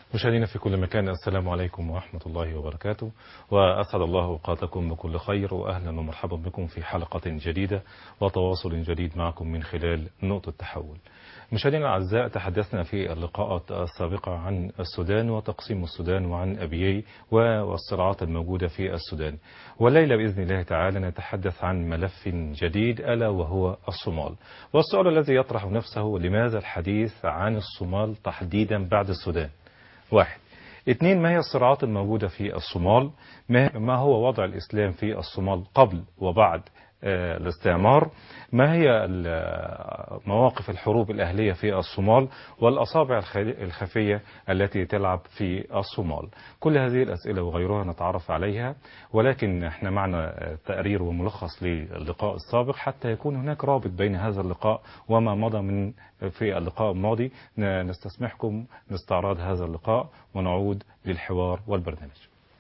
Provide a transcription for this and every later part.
مشاهدينا في كل مكان السلام عليكم ورحمة الله وبركاته وأسعد الله أوقاتكم بكل خير وأهلا ومرحبا بكم في حلقة جديدة وتواصل جديد معكم من خلال نقطة تحول مشاهدينا الأعزاء تحدثنا في اللقاءات السابقة عن السودان وتقسيم السودان وعن أبيي والصراعات الموجودة في السودان والليلة بإذن الله تعالى نتحدث عن ملف جديد ألا وهو الصومال والسؤال الذي يطرح نفسه لماذا الحديث عن الصومال تحديدا بعد السودان واحد اثنين ما هي الصراعات الموجودة في الصومال ما هو وضع الإسلام في الصومال قبل وبعد الاستعمار ما هي مواقف الحروب الأهلية في الصومال والأصابع الخفية التي تلعب في الصومال كل هذه الأسئلة وغيرها نتعرف عليها ولكن احنا معنا تقرير وملخص للقاء السابق حتى يكون هناك رابط بين هذا اللقاء وما مضى من في اللقاء الماضي نستسمحكم لاستعراض هذا اللقاء ونعود للحوار والبرنامج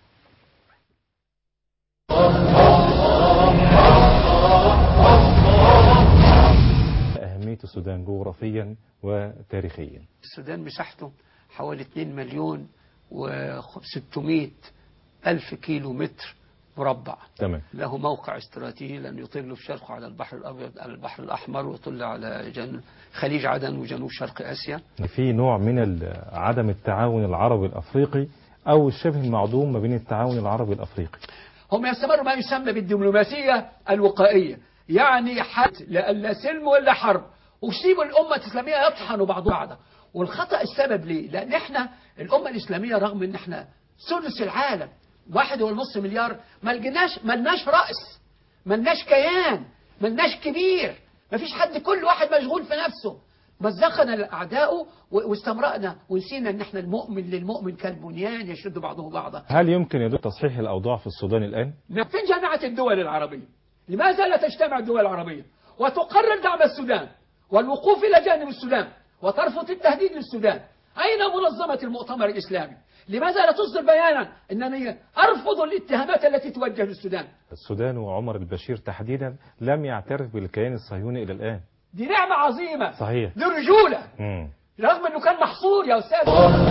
أهمية السودان جغرافيا وتاريخيا السودان مساحته حوالي 2 مليون و600 ألف كيلو متر مربع تمام له موقع استراتيجي لأن يطل في شرقه على البحر الأبيض على البحر الأحمر ويطل على جنوب خليج عدن وجنوب شرق آسيا في نوع من عدم التعاون العربي الأفريقي أو الشبه المعدوم ما بين التعاون العربي الأفريقي هم يستمروا ما يسمى بالدبلوماسية الوقائية يعني حد لا سلم ولا حرب وسيبوا الأمة الإسلامية يطحنوا بعضها بعضا والخطأ السبب ليه لأن احنا الأمة الإسلامية رغم ان احنا سدس العالم واحد ونص مليار ما لقيناش ما لناش رأس ما لناش كيان ما لناش كبير ما فيش حد كل واحد مشغول في نفسه مزقنا الأعداء واستمرأنا ونسينا ان احنا المؤمن للمؤمن كالبنيان يشد بعضه بعضا هل يمكن يدور تصحيح الأوضاع في السودان الآن؟ فين جامعة الدول العربية لماذا لا تجتمع الدول العربية وتقرر دعم السودان والوقوف إلى جانب السودان وترفض التهديد للسودان أين منظمة المؤتمر الإسلامي لماذا لا تصدر بيانا أنني أرفض الاتهامات التي توجه للسودان السودان وعمر البشير تحديدا لم يعترف بالكيان الصهيوني إلى الآن دي نعمة عظيمة صحيح دي رجولة مم. رغم أنه كان محصور يا أستاذ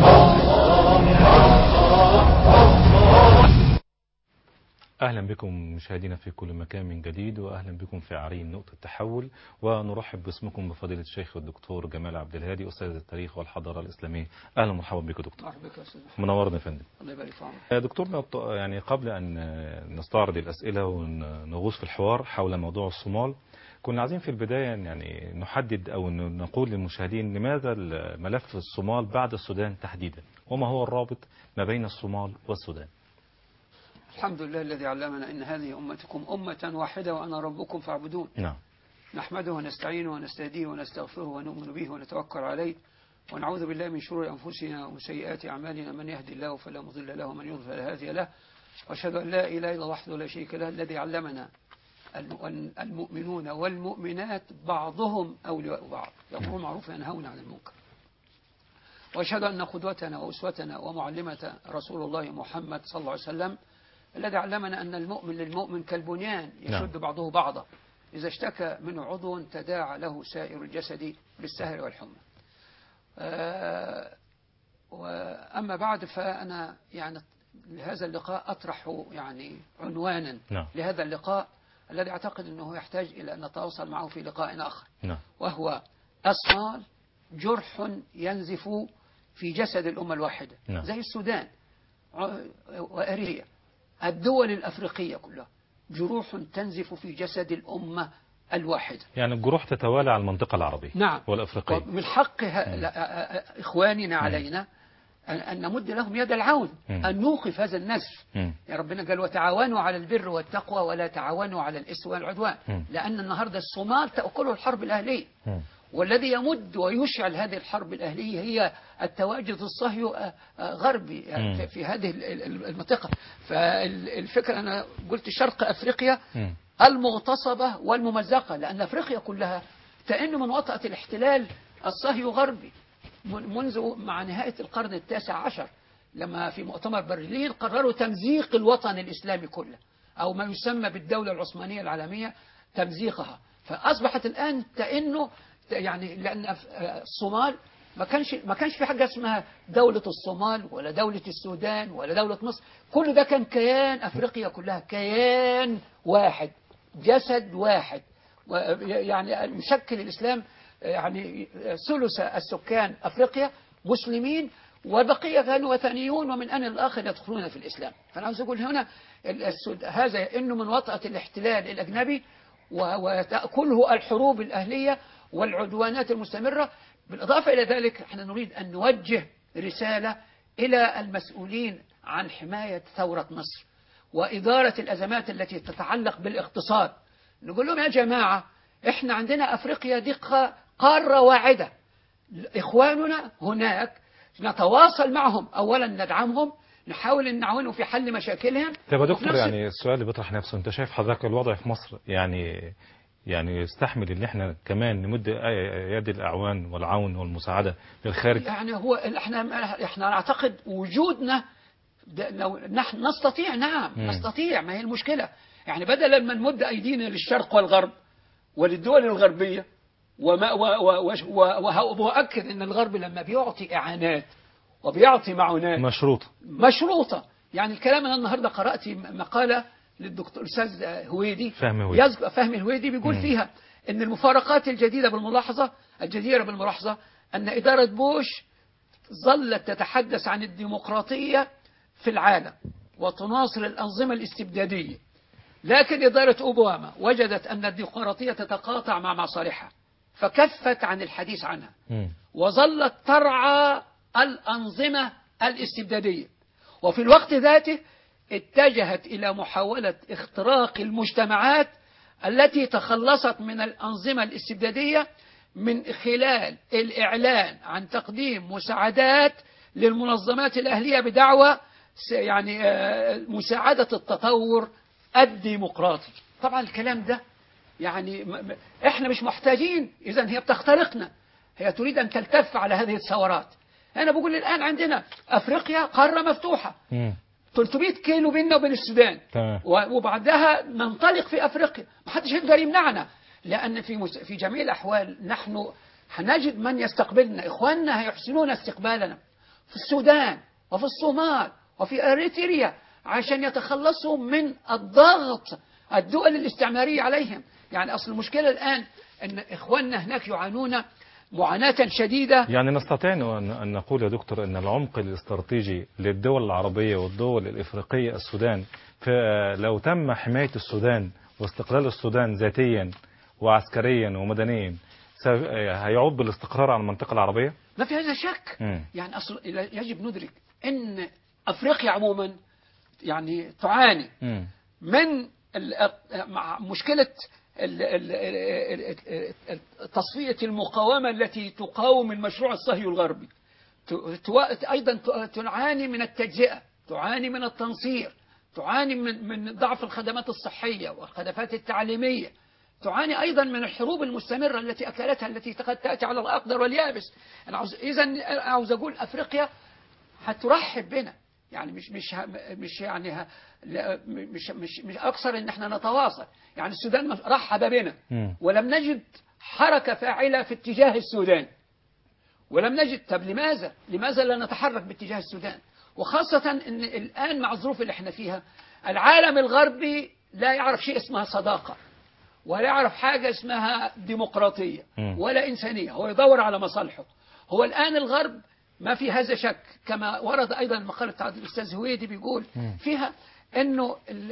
أهلا بكم مشاهدينا في كل مكان من جديد وأهلا بكم في عرين نقطة تحول ونرحب باسمكم بفضيلة الشيخ الدكتور جمال عبد الهادي أستاذ التاريخ والحضارة الإسلامية أهلا ومرحبا بك دكتور مرحبا بك يا أستاذ منورنا يا فندم الله يبارك في عمرك يا دكتور يعني قبل أن نستعرض الأسئلة ونغوص في الحوار حول موضوع الصومال كنا عايزين في البداية يعني نحدد أو نقول للمشاهدين لماذا ملف الصومال بعد السودان تحديدا وما هو الرابط ما بين الصومال والسودان الحمد لله الذي علمنا إن هذه أمتكم أمة واحدة وأنا ربكم فاعبدون نعم نحمده ونستعينه ونستهديه ونستغفره ونؤمن به ونتوكل عليه ونعوذ بالله من شرور أنفسنا ومن سيئات أعمالنا من يهدي الله فلا مضل له ومن يضلل فلا هادي له وأشهد أن لا إله إلا الله وحده لا شريك له الذي علمنا المؤمنون والمؤمنات بعضهم أولياء بعض يأمرون بالمعروف وينهون عن المنكر وأشهد أن قدوتنا وأسوتنا ومعلمة رسول الله محمد صلى الله عليه وسلم الذي علمنا أن المؤمن للمؤمن كالبنيان يشد نعم. بعضه بعضا إذا اشتكى من عضو تداعى له سائر الجسد بالسهر والحمى آه، وأما بعد فأنا يعني لهذا اللقاء أطرح يعني عنوانا نعم. لهذا اللقاء الذي أعتقد أنه يحتاج إلى أن نتواصل معه في لقاء آخر نعم وهو الصال جرح ينزف في جسد الأمة الواحدة نعم. زي السودان ع- وأريتريا الدول الأفريقية كلها جروح تنزف في جسد الأمة الواحدة يعني الجروح تتوالى على المنطقة العربية نعم والأفريقية ومن حق ه- لا- آ- آ- إخواننا علينا أن- أن نمد لهم يد العون مم. أن نوقف هذا النزف مم. يا ربنا قال وتعاونوا على البر والتقوى ولا تعاونوا على الإثم والعدوان مم. لأن النهاردة الصومال تأكله الحرب الأهلية مم. والذي يمد ويشعل هذه الحرب الأهلية هي التواجد الصهيو آه، آه، غربي آه، مم. في- في هذه ال- ال- المنطقة فالفكرة أنا قلت شرق أفريقيا مم. المغتصبة والممزقة لأن أفريقيا كلها تئن من وطأة الاحتلال الصهيو غربي من- منذ مع نهاية القرن التاسع عشر لما في مؤتمر برلين قرروا تمزيق الوطن الإسلامي كله أو ما يسمى بالدولة العثمانية العالمية تمزيقها فأصبحت الآن تئن يعني لأن أف- الصومال ما كانش ما كانش في حاجه اسمها دوله الصومال ولا دوله السودان ولا دوله مصر كل ده كان كيان افريقيا كلها كيان واحد جسد واحد و- يعني يشكل الاسلام يعني ثلث السكان افريقيا مسلمين والبقيه كانوا وثنيون ومن ان الاخر يدخلون في الاسلام فانا عاوز اقول هنا السود هذا انه من وطأة الاحتلال الاجنبي و- وتأكله الحروب الأهلية والعدوانات المستمرة بالإضافة إلى ذلك احنا نريد أن نوجه رسالة إلى المسؤولين عن حماية ثورة مصر وإدارة الأزمات التي تتعلق بالاقتصاد نقول لهم يا جماعة احنا عندنا أفريقيا دي قا- قارة واعدة إخواننا هناك نتواصل معهم أولا ندعمهم نحاول أن نعاونهم في حل مشاكلهم طب يا وفي دكتور نفس يعني السؤال اللي بيطرح نفسه انت شايف حضرتك الوضع في مصر يعني يعني يستحمل ان احنا كمان نمد يد الاعوان والعون والمساعده للخارج يعني هو احنا احنا نعتقد وجودنا ده لو نحن نستطيع نعم مم. نستطيع ما هي المشكلة يعني بدلا ما نمد أيدينا للشرق والغرب وللدول الغربية وما و و و و وأؤكد أن الغرب لما بيعطي إعانات وبيعطي معونات مشروط مشروطة يعني الكلام أنا النهاردة قرأت مقالة للدكتور الأستاذ هويدي فهمي هويدي. يذكر فهمي الهويدي بيقول مم. فيها أن المفارقات الجديدة بالملاحظة الجديرة بالملاحظة أن إدارة بوش ظلت تتحدث عن الديمقراطية في العالم وتناصر الأنظمة الاستبدادية لكن إدارة أوباما وجدت أن الديمقراطية تتقاطع مع مصالحها فكفت عن الحديث عنها مم. وظلت ترعى الأنظمة الاستبدادية وفي الوقت ذاته اتجهت إلى محاولة اختراق المجتمعات التي تخلصت من الأنظمة الاستبدادية من خلال الإعلان عن تقديم مساعدات للمنظمات الأهلية بدعوى س- يعني آه، مساعدة التطور الديمقراطي طبعا الكلام ده يعني م- م- احنا مش محتاجين اذا هي بتخترقنا هي تريد ان تلتف على هذه الثورات انا بقول الان عندنا افريقيا قاره مفتوحه مم. 300 كيلو بيننا وبين السودان تمام و- وبعدها ننطلق في افريقيا ما حدش يقدر يمنعنا لان في مس- في جميع الاحوال نحن هنجد من يستقبلنا اخواننا هيحسنون استقبالنا في السودان وفي الصومال وفي اريتريا عشان يتخلصوا من الضغط الدول الاستعماريه عليهم يعني اصل المشكله الان ان اخواننا هناك يعانون معاناه شديده يعني نستطيع أن أن نقول يا دكتور أن العمق الاستراتيجي للدول العربية والدول الإفريقية السودان فلو تم حماية السودان واستقلال السودان ذاتيا وعسكريا ومدنيا س- هيعود بالاستقرار على المنطقة العربية؟ ما في هذا شك مم. يعني أصل يجب ندرك أن أفريقيا عموما يعني تعاني مم. من ال- مع مشكلة ال- ال- ال- ال- تصفية المقاومة التي تقاوم المشروع الصهيوني الغربي ت- تو- أيضا ت- تعاني من التجزئة تعاني من التنصير تعاني من من ضعف الخدمات الصحية والخدمات التعليمية تعاني أيضا من الحروب المستمرة التي أكلتها التي قد تأتي على الأقدر واليابس أنا عاوز إذا عاوز أقول أفريقيا هترحب بنا يعني مش مش ه- مش يعني ه- لا مش مش مش اكثر ان احنا نتواصل يعني السودان رحب بنا مم. ولم نجد حركه فاعله في اتجاه السودان ولم نجد طب لماذا لماذا لا نتحرك باتجاه السودان وخاصه ان الان مع الظروف اللي احنا فيها العالم الغربي لا يعرف شيء اسمها صداقه ولا يعرف حاجة اسمها ديمقراطية مم. ولا إنسانية هو يدور على مصالحه هو الآن الغرب ما في هذا شك كما ورد أيضا المقالة بتاعت الأستاذ هويدي بيقول مم. فيها أنه ال-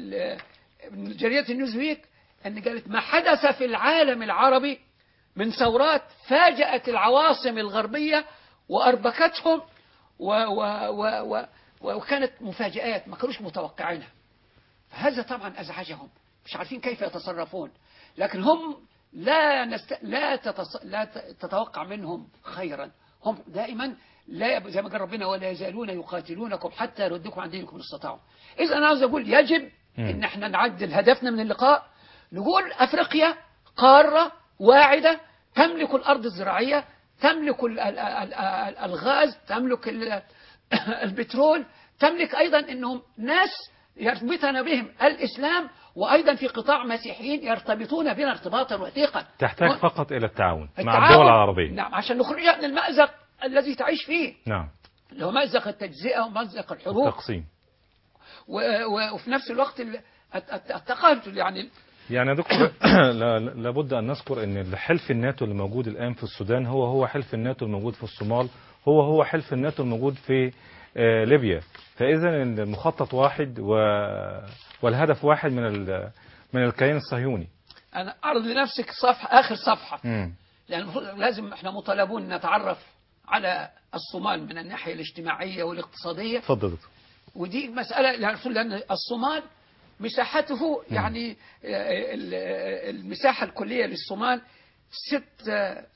ال- جريدة النيوزويك أن قالت ما حدث في العالم العربي من ثورات فاجأت العواصم الغربية وأربكتهم و و و و وكانت مفاجآت ما كانوش متوقعينها هذا طبعا أزعجهم مش عارفين كيف يتصرفون لكن هم لا نست... لا, تتص... لا ت- تتوقع منهم خيرا هم دائما لا يب... زي ما قال ربنا ولا يزالون يقاتلونكم حتى يردوكم عن دينكم إن استطاعوا إذا أنا عاوز أقول يجب مم. إن احنا نعدل هدفنا من اللقاء نقول أفريقيا قارة واعدة تملك الأرض الزراعية تملك ال- ال- ال- ال- الغاز تملك ال- البترول تملك أيضا أنهم ناس يربطنا بهم الإسلام وأيضا في قطاع مسيحيين يرتبطون بنا ارتباطا وثيقا تحتاج و- فقط إلى التعاون مع التعاون- الدول العربية نعم عشان نخرجها من المأزق الذي تعيش فيه نعم اللي هو مأزق التجزئة ومأزق الحروب التقسيم و- و- وفي نفس الوقت ال- الت- الت- التقاتل يعني يعني يا دكتور لا- لابد أن نذكر أن حلف الناتو اللي موجود الآن في السودان هو هو حلف الناتو الموجود في الصومال هو هو حلف الناتو الموجود في آه، ليبيا فإذا المخطط واحد و... والهدف واحد من ال... من الكيان الصهيوني أنا أعرض لنفسك صفحة آخر صفحة مم. لأن المفروض- لازم احنا مطالبون نتعرف على الصومال من الناحية الاجتماعية والاقتصادية اتفضل يا دكتور ودي مسألة يعني لأن الصومال مساحته يعني آه، ال- المساحة الكلية للصومال ست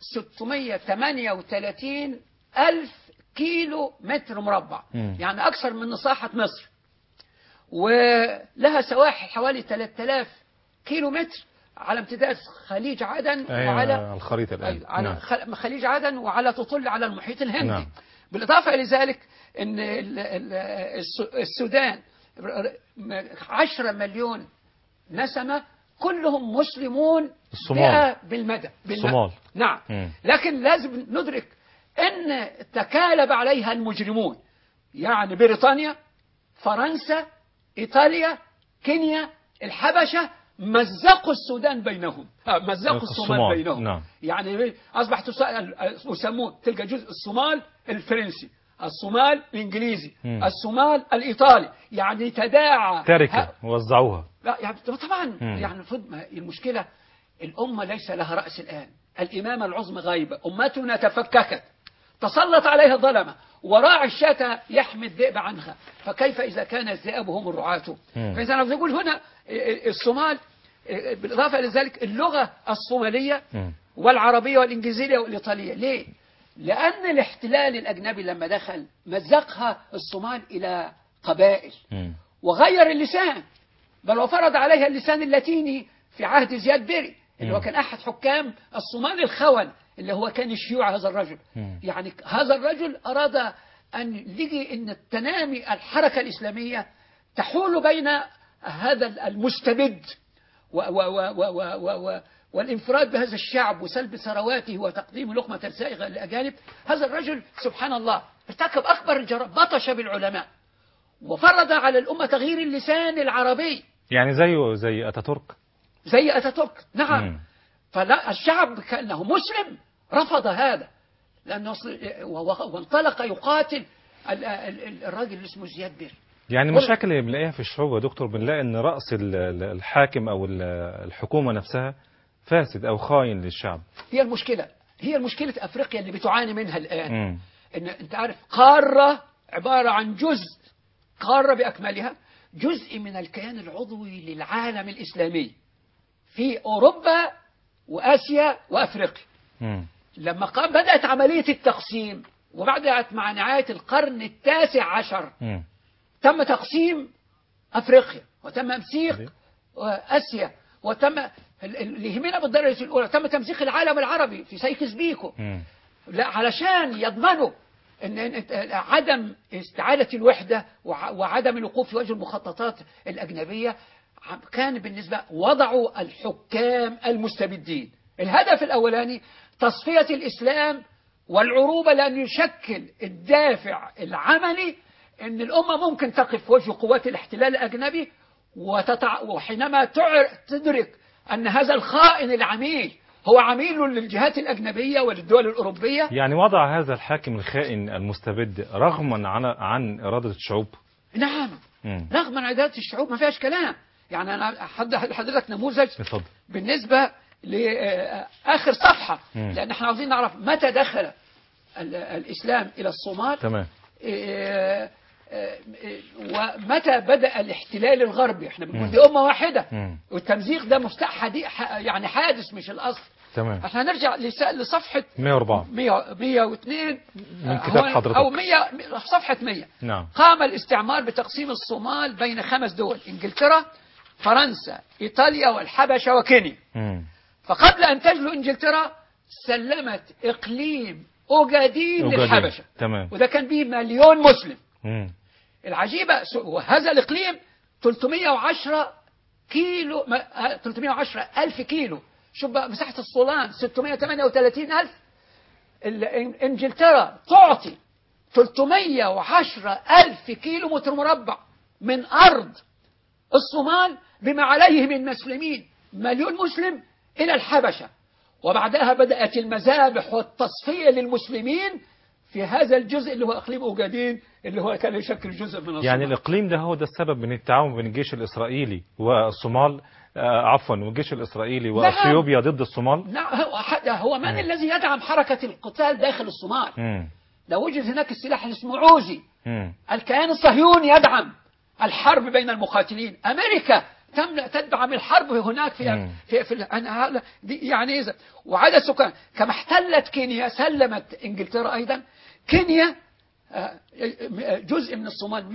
638 ألف كيلو متر مربع مم. يعني أكثر من مساحة مصر ولها سواحل حوالي 3000 كيلو متر على امتداد خليج عدن أيوة وعلى الخريطة الآن أيوة على نعم. خل- خليج عدن وعلى تطل على المحيط الهندي نعم. بالإضافة إلى ذلك أن ال- ال- الس- السودان 10 مليون نسمة كلهم مسلمون الصومال. مئة بالمدى بالم- الصومال. نعم مم. لكن لازم ندرك أن تكالب عليها المجرمون يعني بريطانيا فرنسا إيطاليا كينيا الحبشة مزقوا السودان بينهم آه، مزقوا الصومال الصومال، بينهم نعم. يعني أصبح تسأل يسمون تلقى جزء الصومال الفرنسي الصومال الإنجليزي مم. الصومال الإيطالي يعني تداعى تركة ه- وزعوها لا يعني طبعا مم. يعني المفروض ما- المشكلة الأمة ليس لها رأس الآن الإمامة العظمى غايبة أمتنا تفككت تسلط عليها ظلمة وراعي الشاة يحمي الذئب عنها فكيف إذا كان الذئاب هم الرعاة مم. فإذا أنا بقول هنا الصومال بالإضافة إلى ذلك اللغة الصومالية مم. والعربية والإنجليزية والإيطالية ليه؟ لأن الاحتلال الأجنبي لما دخل مزقها الصومال إلى قبائل مم. وغير اللسان بل وفرض عليها اللسان اللاتيني في عهد زياد بيري اللي هو مم. كان أحد حكام الصومال الخون اللي هو كان الشيوع هذا الرجل مم. يعني هذا الرجل أراد أن يجي أن تنامي الحركة الإسلامية تحول بين هذا المستبد و و و و و و و والانفراد بهذا الشعب وسلب ثرواته وتقديم لقمة سائغة للأجانب هذا الرجل سبحان الله ارتكب أكبر الجرائم بطش بالعلماء وفرض على الأمة تغيير اللسان العربي يعني زيه زي أتاتورك زي أتاتورك نعم مم. فلا الشعب كأنه مسلم رفض هذا لأنه أصل- و- و- وانطلق يقاتل ال- ال- ال- الراجل اللي اسمه زياد بير يعني المشاكل اللي بنلاقيها في الشعوب يا دكتور بنلاقي ان رأس ال- ال- الحاكم او ال- الحكومة نفسها فاسد او خاين للشعب هي المشكلة هي مشكلة أفريقيا اللي بتعاني منها الآن مم. إن أنت عارف قارة عبارة عن جزء قارة بأكملها جزء من الكيان العضوي للعالم الإسلامي في أوروبا وآسيا وأفريقيا مم. لما قام بدأت عملية التقسيم وبعدت مع نهاية القرن التاسع عشر مم. تم تقسيم أفريقيا وتم تمزيق أيوة. آسيا وتم ال- اللي يهمنا بالدرجة الأولى تم تمزيق العالم العربي في سيكس بيكو مم. لا علشان يضمنوا ان إن- عدم استعادة الوحدة وع- وعدم الوقوف في وجه المخططات الأجنبية عم- كان بالنسبة وضعوا الحكام المستبدين الهدف الأولاني تصفية الإسلام والعروبة لأن يشكل الدافع العملي أن الأمة ممكن تقف في وجه قوات الاحتلال الأجنبي وتتع... وحينما تعر... تدرك أن هذا الخائن العميل هو عميل للجهات الأجنبية وللدول الأوروبية يعني وضع هذا الحاكم الخائن المستبد رغما عن عن إرادة الشعوب نعم مم. رغم عدالة الشعوب ما فيهاش كلام يعني أنا أحد حضرتك نموذج اتفضل بالنسبة لآخر صفحة مم. لأن احنا عاوزين نعرف متى دخل ال- الإسلام إلى الصومال تمام إيه، إيه، إيه، ومتى بدأ الاحتلال الغربي احنا بنقول مم. دي أمة واحدة مم. والتمزيق ده مفتاح حدي ح- يعني حادث مش الأصل تمام احنا هنرجع لس- لصفحة 104 100 102 من آه، كتاب هو- حضرتك. أو 100 صفحة 100 نعم قام الاستعمار بتقسيم الصومال بين خمس دول انجلترا فرنسا ايطاليا والحبشه وكينيا مم. فقبل ان تجلو انجلترا سلمت اقليم اوغادين أوجادين. للحبشه تمام وده كان به مليون مسلم مم. العجيبه س- وهذا الاقليم 310 كيلو ما- آه، 310 ألف كيلو شوف بقى مساحة الصولان 638 ألف ال- إن- إنجلترا تعطي 310 ألف كيلو متر مربع من أرض الصومال بما عليه من مسلمين مليون مسلم إلى الحبشة وبعدها بدأت المذابح والتصفية للمسلمين في هذا الجزء اللي هو إقليم أوجادين اللي هو كان يشكل جزء من الصومال يعني الإقليم ده هو ده السبب من التعاون بين الجيش الإسرائيلي والصومال آه، عفوا والجيش الإسرائيلي وأثيوبيا ضد الصومال نعم هو, حد- هو من الذي يدعم حركة القتال داخل الصومال مم. لو وجد هناك السلاح اللي اسمه عوزي مم. الكيان الصهيوني يدعم الحرب بين المقاتلين أمريكا تم تدعم الحرب هناك في مم. في, في أنا هذا- دي يعني إذا وعدد سكان كما احتلت كينيا سلمت إنجلترا أيضا كينيا آه، جزء من الصومال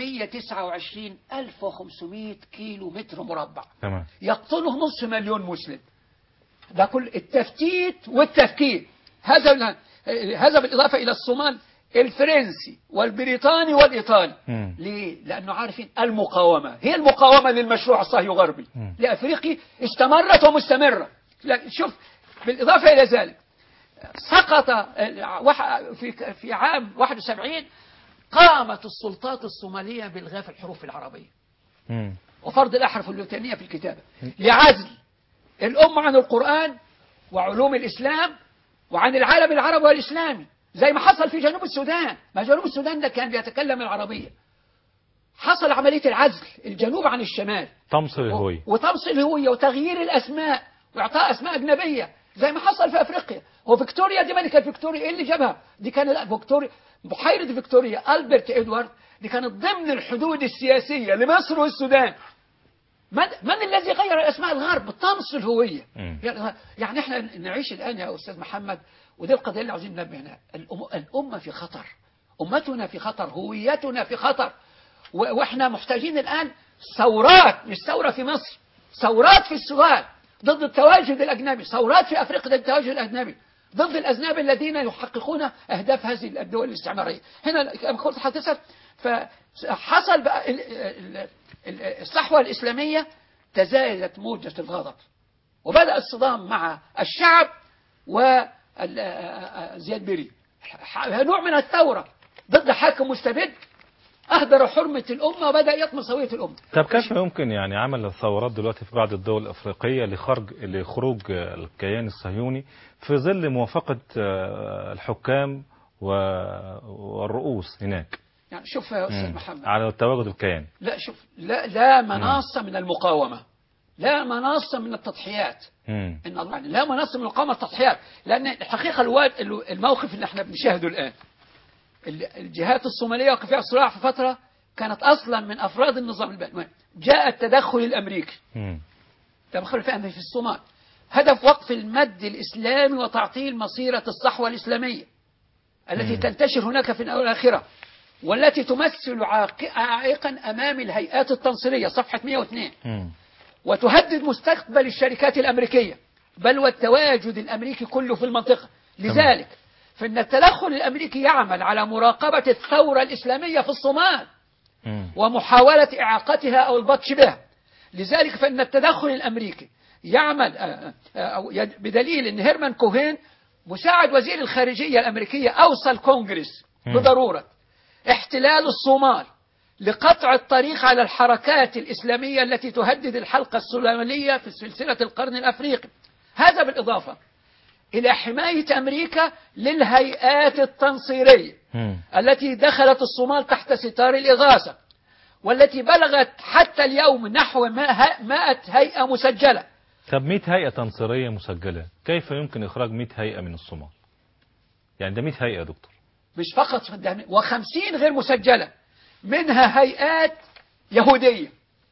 129500 كيلو متر مربع تمام يقتله نصف مليون مسلم ده كل التفتيت والتفكير هذا هذا بالإضافة إلى الصومال الفرنسي والبريطاني والإيطالي مم. ليه؟ لأنه عارفين المقاومة هي المقاومة للمشروع الصهيوني الغربي مم. لأفريقي استمرت ومستمرة لا، شوف بالإضافة إلى ذلك سقط وح- في في عام 71 قامت السلطات الصومالية بإلغاء الحروف العربية مم. وفرض الأحرف اللوتانية في الكتابة لعزل الأمة عن القرآن وعلوم الإسلام وعن العالم العربي والإسلامي زي ما حصل في جنوب السودان ما جنوب السودان ده كان بيتكلم العربية حصل عملية العزل الجنوب عن الشمال طمس الهوية وطمس الهوية وتغيير الأسماء وإعطاء أسماء أجنبية زي ما حصل في أفريقيا وفيكتوريا دي ملكة فيكتوريا إيه اللي جابها دي كانت فيكتوريا بحيرة فيكتوريا ألبرت إدوارد دي كانت ضمن الحدود السياسية لمصر والسودان من, من الذي غير اسماء الغرب طمس الهويه مم. يعني يعني احنا نعيش الان يا استاذ محمد ودي القضيه اللي عاوزين ننبه هنا الأم- الامه في خطر امتنا في خطر هويتنا في خطر و- واحنا محتاجين الان ثورات مش ثوره في مصر ثورات في السودان ضد التواجد الاجنبي ثورات في افريقيا ضد التواجد الاجنبي ضد الاذناب الذين يحققون اهداف هذه الدول الاستعماريه هنا كما قلت حضرتك فحصل بقى ال- ال- ال- الصحوه الاسلاميه تزايدت موجه الغضب وبدأ الصدام مع الشعب وزياد بري نوع من الثورة ضد حاكم مستبد أهدر حرمة الأمة وبدأ يطمس هوية الأمة طب كيف يمكن يعني عمل الثورات دلوقتي في بعض الدول الأفريقية لخرج لخروج الكيان الصهيوني في ظل موافقة آه، الحكام و- والرؤوس هناك يعني شوف يا أستاذ مم. محمد على تواجد الكيان لا شوف لا, لا مناص من المقاومة لا مناص من التضحيات مم. ان الله يعني لا مناص من المقاومه التضحيات لان الحقيقه الواد الموقف اللي احنا بنشاهده الان ال- الجهات الصوماليه وقع فيها صراع في فتره كانت اصلا من افراد النظام البدوي جاء التدخل الامريكي مم. تدخل في في الصومال هدف وقف المد الاسلامي وتعطيل مصيره الصحوه الاسلاميه التي مم. تنتشر هناك في الاخره والتي تمثل عاق- عائقا امام الهيئات التنصيريه صفحه 102 مم. وتهدد مستقبل الشركات الأمريكية بل والتواجد الأمريكي كله في المنطقة لذلك فإن التدخل الأمريكي يعمل على مراقبة الثورة الإسلامية في الصومال مم. ومحاولة إعاقتها أو البطش بها لذلك فإن التدخل الأمريكي يعمل آه، آه، أو يد- بدليل أن هيرمان كوهين مساعد وزير الخارجية الأمريكية أوصى الكونغرس مم. بضرورة احتلال الصومال لقطع الطريق على الحركات الإسلامية التي تهدد الحلقة الصومالية في سلسلة القرن الأفريقي هذا بالإضافة إلى حماية أمريكا للهيئات التنصيرية مم. التي دخلت الصومال تحت ستار الإغاثة والتي بلغت حتى اليوم نحو مائة مائة هيئة مسجلة طب 100 هيئة تنصيرية مسجلة كيف يمكن إخراج 100 هيئة من الصومال يعني ده 100 هيئة يا دكتور مش فقط صدقني وخمسين غير مسجلة منها هيئات يهودية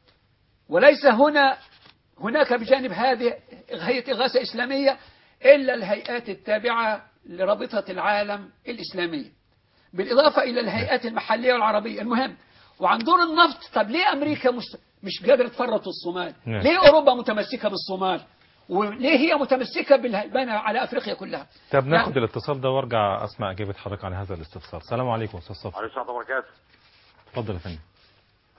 وليس هنا هناك بجانب هذه هيئة إغاثة إسلامية إلا الهيئات التابعة لرابطة العالم الإسلامية بالإضافة إلى الهيئات المحلية والعربية المهم وعن دور النفط طب ليه أمريكا مش, مش قادرة تفرط الصومال نعم. ليه أوروبا متمسكة بالصومال وليه هي متمسكة بالهيبانة على أفريقيا كلها طب ناخد الاتصال ده وارجع اسمع اجابه حضرتك عن هذا الاستفسار السلام عليكم استاذ صفر عليه الصلاه والبركاته اتفضل يا فندم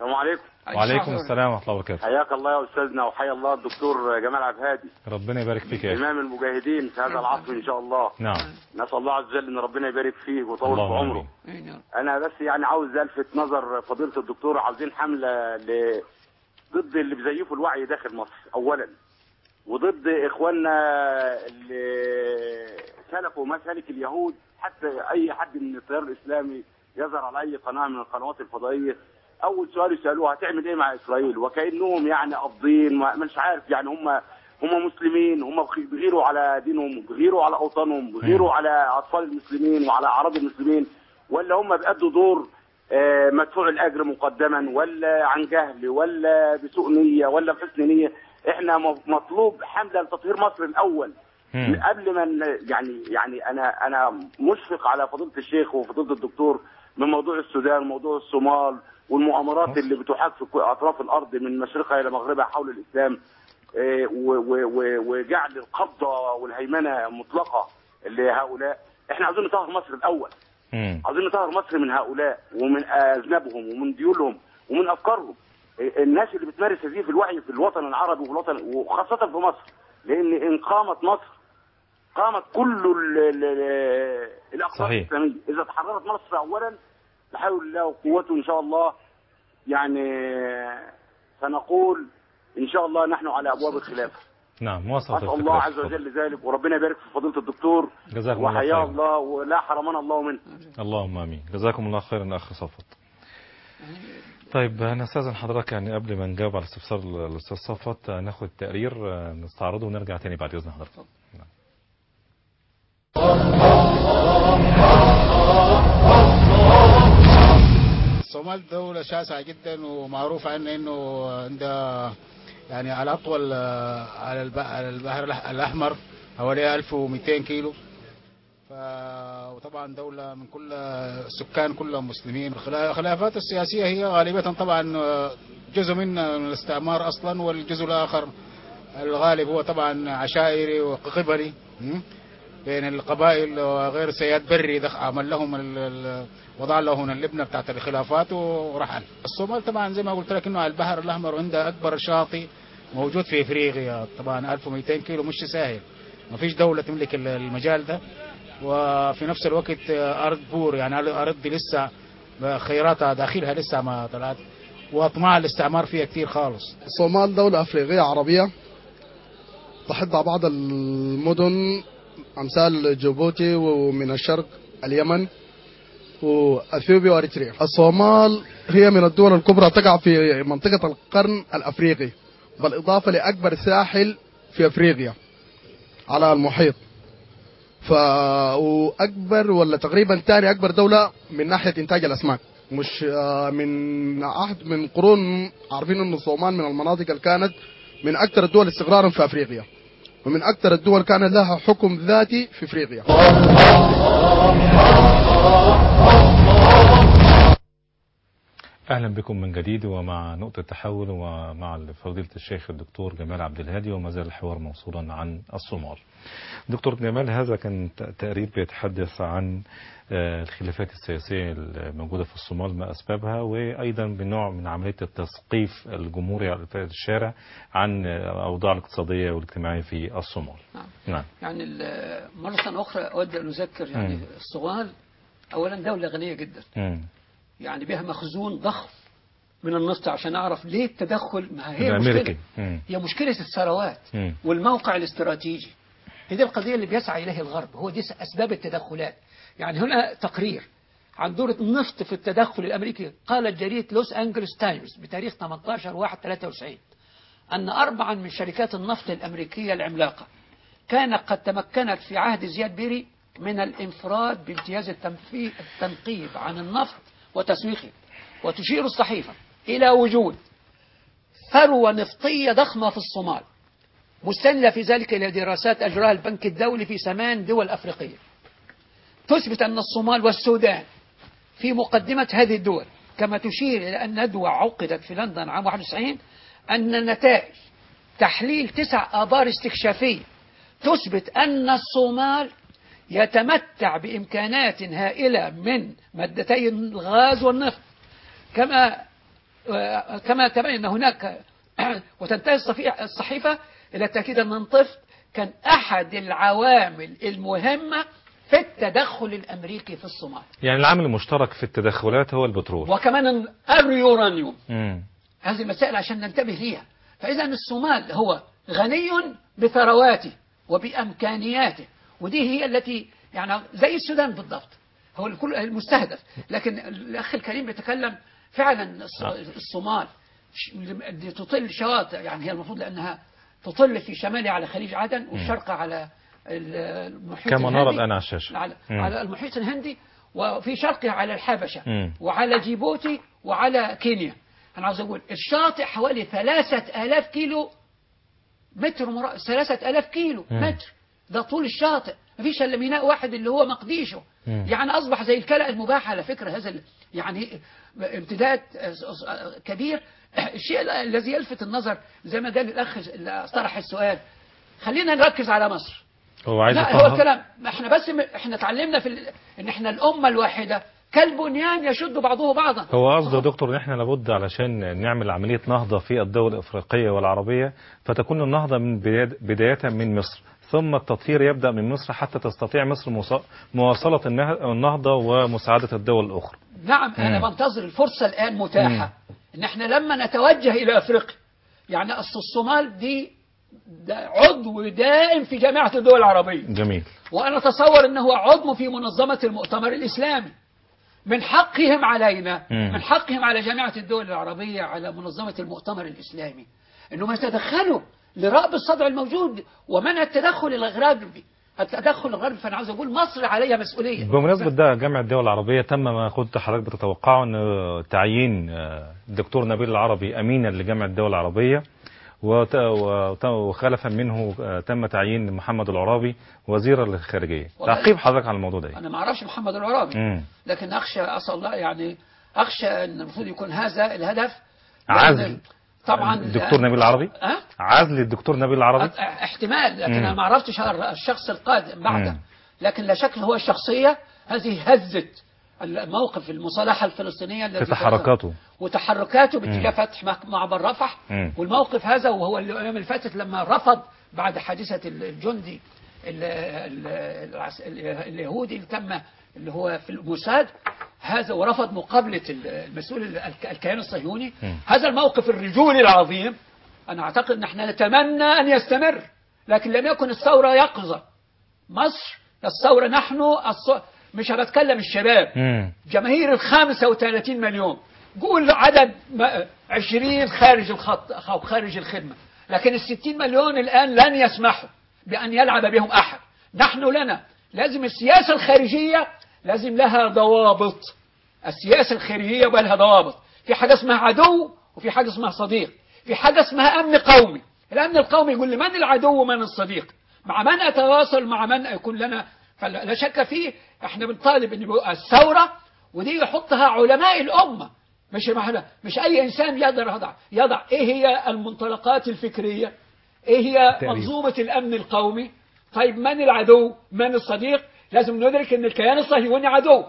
السلام عليكم وعليكم السلام ورحمة الله وبركاته حياك الله يا استاذنا وحيا الله الدكتور جمال عبد الهادي ربنا يبارك فيك يا أخي امام المجاهدين في هذا العصر ان شاء الله نعم نسال الله عز وجل ان ربنا يبارك فيه ويطول في اللهم عمره آمين أين يا رب؟ انا بس يعني عاوز الفت نظر فضيله الدكتور عاوزين حمله ل... ضد اللي بيزيفوا الوعي داخل مصر اولا وضد اخواننا اللي سلكوا مسالك اليهود حتى اي حد من التيار الاسلامي يظهر على اي قناه من القنوات الفضائيه اول سؤال يسالوه هتعمل ايه مع اسرائيل وكانهم يعني قابضين ما- مش عارف يعني هم هم مسلمين هم بخ- بيغيروا على دينهم بيغيروا على اوطانهم بيغيروا على اطفال المسلمين وعلى اعراض المسلمين ولا هم بيأدوا دور آه، مدفوع الاجر مقدما ولا عن جهل ولا بسوء نيه ولا بحسن نيه احنا م- مطلوب حمله لتطهير مصر الاول مم. قبل ما ن- يعني يعني انا انا مشفق على فضيله الشيخ وفضيله الدكتور من موضوع السودان وموضوع الصومال والمؤامرات اللي بتحاك في كل اطراف الارض من مشرقها الى مغربها حول الاسلام آه، و- و- و- وجعل القبضه والهيمنه مطلقه لهؤلاء احنا عايزين نطهر مصر الاول مم. عايزين نطهر مصر من هؤلاء ومن اذنابهم ومن ديولهم ومن افكارهم إيه، الناس اللي بتمارس هذه في الوعي في الوطن العربي وفي الوطن وخاصه في مصر لان ان قامت مصر قامت كل ال- ال- ال- الاقطار صحيح. الاسلاميه اذا تحررت مصر اولا بحول الله وقوته ان شاء الله يعني سنقول ان شاء الله نحن على ابواب الخلافه نعم وصلت اسال الفكرة الله يا عز أخي. وجل ذلك وربنا يبارك في فضيله الدكتور جزاكم الله وحياه خيرا الله ولا حرمنا الله منه اللهم امين جزاكم الله خيرا اخ صفوت طيب نستاذن حضرتك يعني قبل ما نجاوب على استفسار الاستاذ صفوت ناخد تقرير نستعرضه ونرجع تاني بعد اذن حضرتك نعم. الصومال دولة شاسعة جدا ومعروف عنها انه عندها يعني على اطول آه، على الب- على البحر الأح- الاحمر حوالي 1200 كيلو ف... وطبعا دولة من كل السكان كلهم مسلمين الخلا- الخلافات السياسية هي غالبية طبعا آه، جزء منها من الاستعمار اصلا والجزء الاخر الغالب هو طبعا عشائري وقبلي م? بين القبائل وغير سياد بري دخ عمل لهم ال- ال- وضع لهم اللبنه بتاعت الخلافات ورحل. الصومال طبعا زي ما قلت لك انه على البحر الاحمر عندها اكبر شاطئ موجود في افريقيا طبعا 1200 كيلو مش سهل. ما فيش دوله تملك ال- المجال ده وفي نفس الوقت ارض بور يعني ارض دي لسه خيراتها داخلها لسه ما طلعت واطماع الاستعمار فيها كتير خالص. الصومال دولة أفريقية عربية تحد على بعض المدن أمثال جيبوتي ومن الشرق اليمن وأثيوبيا وأريتريا الصومال هي من الدول الكبرى تقع في منطقة القرن الأفريقي بالإضافة لأكبر ساحل في أفريقيا على المحيط ف واكبر ولا تقريبا ثاني اكبر دوله من ناحيه انتاج الاسماك مش آه، من عهد من قرون عارفين ان الصومال من المناطق اللي كانت من اكثر الدول استقرارا في افريقيا ومن اكثر الدول كان لها حكم ذاتي في افريقيا اهلا بكم من جديد ومع نقطة تحول ومع فضيلة الشيخ الدكتور جمال عبد الهادي وما زال الحوار موصولا عن الصومال. دكتور جمال هذا كان ت- تقرير بيتحدث عن آه، الخلافات السياسية الموجودة في الصومال ما أسبابها وأيضا بنوع من عملية التثقيف الجمهوري على الشارع عن آه، الأوضاع الاقتصادية والاجتماعية في الصومال. نعم. نعم. يعني ال- مرة أخرى أود أن أذكر يعني مم. الصومال أولا دولة غنية جدا مم. يعني بها مخزون ضخم من النفط عشان أعرف ليه التدخل ما هي الأمريكي. مشكلة مم. هي مشكلة الثروات مم. والموقع الاستراتيجي هي دي القضية اللي بيسعى إليه الغرب هو دي أسباب التدخلات يعني هنا تقرير عن دورة النفط في التدخل الأمريكي قالت جريدة لوس أنجلوس تايمز بتاريخ 18 1 93 أن أربعا من شركات النفط الأمريكية العملاقة كانت قد تمكنت في عهد زياد بيري من الانفراد بامتياز التنفي- التنقيب عن النفط وتسويقه وتشير الصحيفة إلى وجود ثروة نفطية ضخمة في الصومال مستندة في ذلك إلى دراسات أجراها البنك الدولي في ثمان دول أفريقية تثبت أن الصومال والسودان في مقدمة هذه الدول كما تشير إلى أن ندوة عقدت في لندن عام 91 أن نتائج تحليل تسع آبار استكشافية تثبت أن الصومال يتمتع بإمكانات هائلة من مادتي الغاز والنفط كما آه، كما تبين هناك وتنتهي الصفي- الصحيفة إلى التأكيد أن الطفل كان أحد العوامل المهمة في التدخل الأمريكي في الصومال يعني العامل المشترك في التدخلات هو البترول وكمان اليورانيوم مم. هذه المسائل عشان ننتبه ليها فإذا الصومال هو غني بثرواته وبإمكانياته ودي هي التي يعني زي السودان بالضبط هو الكل المستهدف لكن الأخ الكريم بيتكلم فعلا الص- الصومال ش- اللي تطل شواطئ يعني هي المفروض لأنها تطل في شمالها على خليج عدن والشرق على ال- المحيط كما نرى الهندي. الآن على الشاشة على, مم. على المحيط الهندي وفي شرقها على الحبشة مم. وعلى جيبوتي وعلى كينيا أنا عاوز أقول الشاطئ حوالي ثلاثة آلاف كيلو متر مرا... ثلاثة آلاف كيلو مم. متر ده طول الشاطئ مفيش إلا ميناء واحد اللي هو مقديشو مم. يعني أصبح زي الكلأ المباح على فكرة هذا ال- يعني امتداد كبير الشيء الذي يلفت النظر زي ما قال الأخ اللي طرح السؤال خلينا نركز على مصر هو عايز لا هو يطهر الكلام احنا بس م... احنا اتعلمنا في ال... ان احنا الامه الواحده كالبنيان يشد بعضه بعضا هو قصده يا دكتور ان احنا لابد علشان نعمل عمليه نهضه في الدول الافريقيه والعربيه فتكون النهضه من بداية- بدايه من مصر ثم التطهير يبدا من مصر حتى تستطيع مصر موص- مواصله النه- النهضه ومساعده الدول الاخرى. نعم انا مم. بنتظر الفرصه الان متاحه ان احنا لما نتوجه الى افريقيا يعني اصل الصومال دي ده عضو دائم في جامعه الدول العربيه جميل. وانا اتصور انه عضو في منظمه المؤتمر الاسلامي من حقهم علينا مم. من حقهم على جامعه الدول العربيه على منظمه المؤتمر الاسلامي انهم يتدخلوا لرأب الصدع الموجود ومنع التدخل الغربي التدخل الغربي فانا عاوز اقول مصر عليها مسؤوليه بمناسبة ده جامعة الدول العربية تم ما كنت حضرتك بتتوقعه ان تعيين آه، الدكتور نبيل العربي امينا لجامعة الدول العربية وت- وت- وخلفا منه آه، تم تعيين محمد العرابي وزيرا للخارجية والله- تعقيب حضرتك على الموضوع ده انا ما اعرفش محمد العرابي مم. لكن اخشى اسال الله يعني اخشى ان المفروض يكون هذا الهدف عزل. طبعا الدكتور نبيل العربي أه؟ عزل الدكتور نبيل العربي أ- احتمال لكن مم. انا ما عرفتش الشخص القادم بعده مم. لكن لا شك هو الشخصيه هذه هزت الموقف المصالحه الفلسطينيه التي في تحركاته وتحركاته مم. باتجاه فتح مع- معبر رفح مم. والموقف هذا وهو الايام اللي فاتت لما رفض بعد حادثه الجندي ال- ال- العس- ال- اليهودي اللي تم اللي هو في الموساد هذا ورفض مقابله ال- المسؤول ال- الك- الكيان الصهيوني مم. هذا الموقف الرجولي العظيم انا اعتقد ان احنا نتمنى ان يستمر لكن لم يكن الثوره يقظه مصر الثوره نحن الص... مش بتكلم الشباب مم. جماهير ال 35 مليون قول عدد ما- 20 خارج الخط أو خارج الخدمة لكن ال 60 مليون الآن لن يسمحوا بأن يلعب بهم أحد نحن لنا لازم السياسة الخارجية لازم لها ضوابط السياسة الخارجية يبقى لها ضوابط في حاجة اسمها عدو وفي حاجة اسمها صديق في حاجة اسمها أمن قومي الأمن القومي يقول لي من العدو ومن الصديق مع من أتواصل مع من يكون لنا فلا لا شك فيه احنا بنطالب ان يبقى الثورة ودي يحطها علماء الأمة مش محلا مش أي إنسان يقدر يضع يضع إيه هي المنطلقات الفكرية إيه هي تأليف. منظومة الأمن القومي طيب من العدو من الصديق لازم ندرك أن الكيان الصهيوني عدو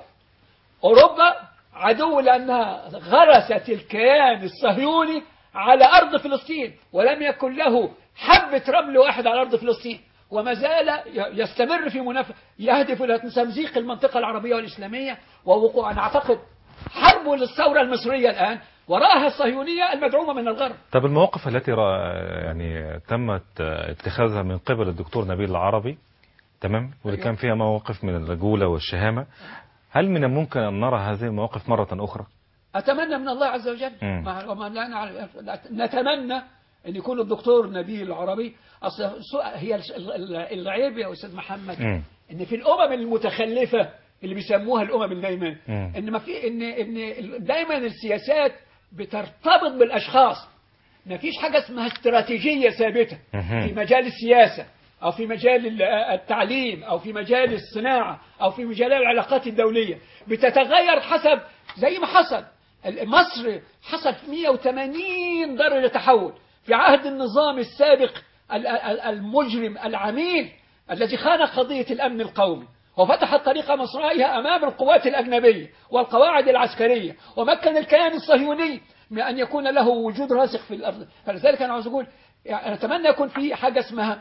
أوروبا عدو لأنها غرست الكيان الصهيوني على أرض فلسطين ولم يكن له حبة رمل واحد على أرض فلسطين وما زال ي- يستمر في منافسة يهدف إلى تمزيق المنطقة العربية والإسلامية ووقوع أنا أعتقد حربه للثورة المصرية الآن وراءها الصهيونية المدعومة من الغرب طب المواقف التي رأى يعني تمت اتخاذها من قبل الدكتور نبيل العربي تمام واللي أيوة. كان فيها مواقف من الرجولة والشهامة هل من الممكن أن نرى هذه المواقف مرة أخرى أتمنى من الله عز وجل مم. ما- وما لا نعرف نتمنى أن يكون الدكتور نبيل العربي أصل سو- هي الش- ال- ال- العيب يا أستاذ محمد مم. ان في الامم المتخلفه اللي بيسموها الامم النايمه مم. ان ما في ان ان دايما السياسات بترتبط بالاشخاص ما فيش حاجه اسمها استراتيجيه ثابته مهم. في مجال السياسه او في مجال ال- التعليم او في مجال الصناعه او في مجال العلاقات الدوليه بتتغير حسب زي ما حصل ال- مصر حصل 180 درجه تحول في عهد النظام السابق ال- ال- المجرم العميل الذي خان قضية الأمن القومي وفتح الطريق مصرائها أمام القوات الأجنبية والقواعد العسكرية ومكن الكيان الصهيوني من أن يكون له وجود راسخ في الأرض فلذلك أنا عاوز أقول يعني أتمنى يكون في حاجة اسمها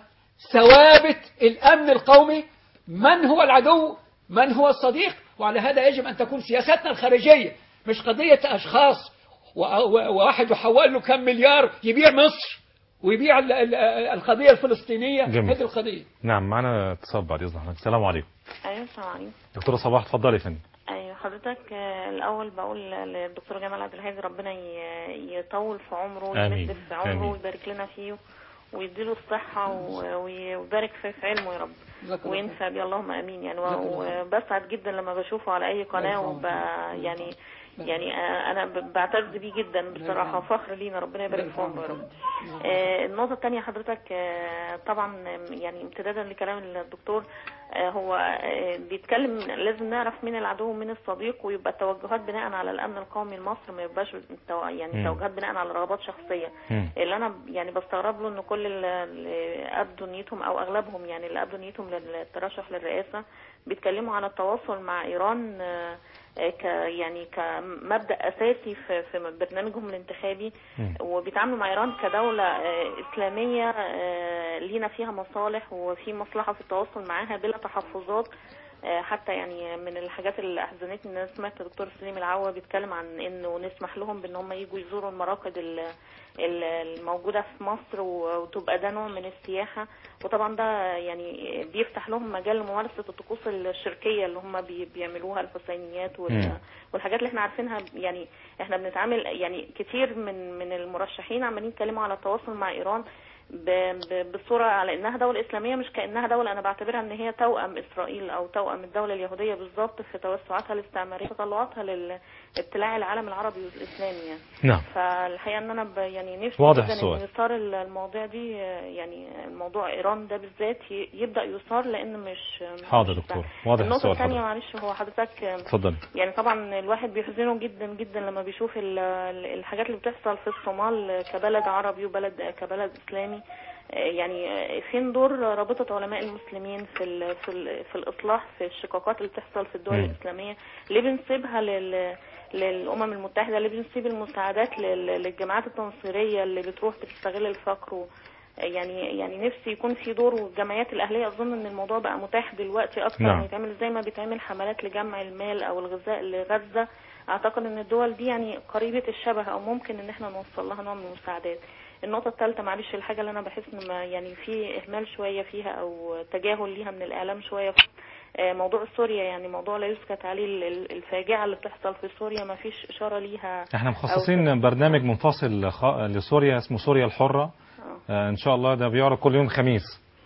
ثوابت الأمن القومي من هو العدو من هو الصديق وعلى هذا يجب أن تكون سياستنا الخارجية مش قضية أشخاص و- و- وواحد يحول له كم مليار يبيع مصر ويبيع ال- ال- القضية الفلسطينية جميل. هذه القضية نعم معنا اتصال بعد اذن حضرتك السلام عليكم ايوه السلام عليكم دكتوره صباح اتفضلي يا فندم ايوه حضرتك آه، الاول بقول للدكتور جمال عبد الهادي ربنا ي- يطول في عمره آمين. ويمد في عمره آمين. ويبارك لنا فيه ويديله الصحة و- ويبارك في في علمه يا رب جزاك الله وينفع بيه اللهم امين يعني جزاك الله خير. وبسعد جدا لما بشوفه على اي قناه الله وب يعني يعني آه، انا ب- بعتز بيه جدا بصراحه فخر لينا ربنا يبارك في عمره يا رب آه، النقطة الثانية حضرتك آه، طبعا يعني امتدادا لكلام الدكتور آه، هو آه، بيتكلم لازم نعرف مين العدو ومين الصديق ويبقى التوجهات بناء على الأمن القومي لمصر ما يبقاش تو- يعني مم. توجهات بناء على رغبات شخصية مم. اللي أنا يعني بستغرب له إن كل اللي- اللي أبدوا نيتهم أو أغلبهم يعني اللي أبدوا نيتهم للترشح للرئاسة بيتكلموا على التواصل مع إيران آه، آه، ك يعني كمبدأ أساسي في في برنامجهم الانتخابي مم. وبيتعاملوا مع ايران كدوله آه، اسلاميه آه، لينا فيها مصالح وفي مصلحه في التواصل معاها بلا تحفظات آه، حتى يعني من الحاجات اللي احزنتني ان انا سمعت دكتور سليم العوا بيتكلم عن انه نسمح لهم بان هم يجوا يزوروا المراقد ال- ال- الموجوده في مصر و- وتبقى ده نوع من السياحه وطبعا ده يعني بيفتح لهم مجال لممارسه الطقوس الشركيه اللي هم بي- بيعملوها الحسينيات وال- مم. والحاجات اللي احنا عارفينها يعني احنا بنتعامل يعني كتير من من المرشحين عمالين يتكلموا على التواصل مع ايران ب- ب- بصوره على انها دوله اسلاميه مش كانها دوله انا بعتبرها ان هي توأم اسرائيل او توأم الدوله اليهوديه بالظبط في توسعاتها الاستعماريه وتطلعاتها لابتلاع العالم العربي والاسلامي يعني نعم فالحقيقه ان انا ب يعني نفسي واضح جدا السؤال. ان يثار المواضيع دي آه، يعني الموضوع ايران ده بالذات ي- يبدا يثار لان مش مش حاضر دكتور واضح النقطه السؤال الثانيه حضرتك معلش هو حضرتك آه، اتفضلي يعني طبعا الواحد بيحزنه جدا جدا لما بيشوف ال- ال- الحاجات اللي بتحصل في الصومال كبلد عربي وبلد كبلد اسلامي آه، يعني آه، فين دور رابطة علماء المسلمين في ال في ال في الإصلاح في الشقاقات اللي بتحصل في الدول مم. الإسلامية ليه بنسيبها لل للأمم المتحدة ليه بنسيب المساعدات لل- للجماعات التنصيرية اللي بتروح بتستغل الفقر و يعني يعني نفسي يكون في دور والجمعيات الأهلية أظن إن الموضوع بقى متاح دلوقتي أكتر نعم. نعم. يتعمل زي ما بيتعمل حملات لجمع المال أو الغذاء لغزة أعتقد إن الدول دي يعني قريبة الشبه أو ممكن إن إحنا نوصل لها نوع من المساعدات النقطة الثالثة معلش الحاجة اللي أنا بحس إن ما يعني في إهمال شوية فيها أو تجاهل ليها من الإعلام شوية آه، موضوع سوريا يعني موضوع لا يسكت عليه ال- ال- الفاجعة اللي بتحصل في سوريا ما فيش إشارة ليها احنا أو مخصصين برنامج منفصل خ- لسوريا اسمه سوريا الحرة آه. آه، ان شاء الله ده بيعرض كل يوم خميس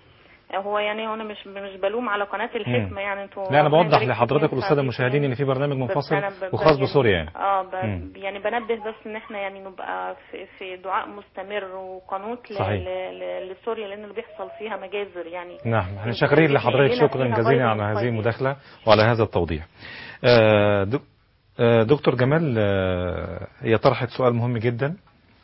هو يعني انا مش مش بلوم على قناه الحكمه يعني انتوا لا انا ربنا بوضح يبارك لحضرتك فيكم والاستاذ ويسعدكم المشاهدين يعني. ان في برنامج بس منفصل أنا ب- ب- وخاص يعني- بسوريا يعني اه ب... مم. يعني بنبه بس ان احنا يعني نبقى في, في دعاء مستمر وقنوت ل... صحيح. ل... ل... لسوريا لان اللي بيحصل فيها مجازر يعني نعم احنا يمكن شاكرين دي لحضرتك لنا شكرا فيها جزيلا غير على هذه مقيد. المداخلة وعلى هذا التوضيح آه، دك- آه، دكتور جمال آه، هي طرحت سؤال مهم جدا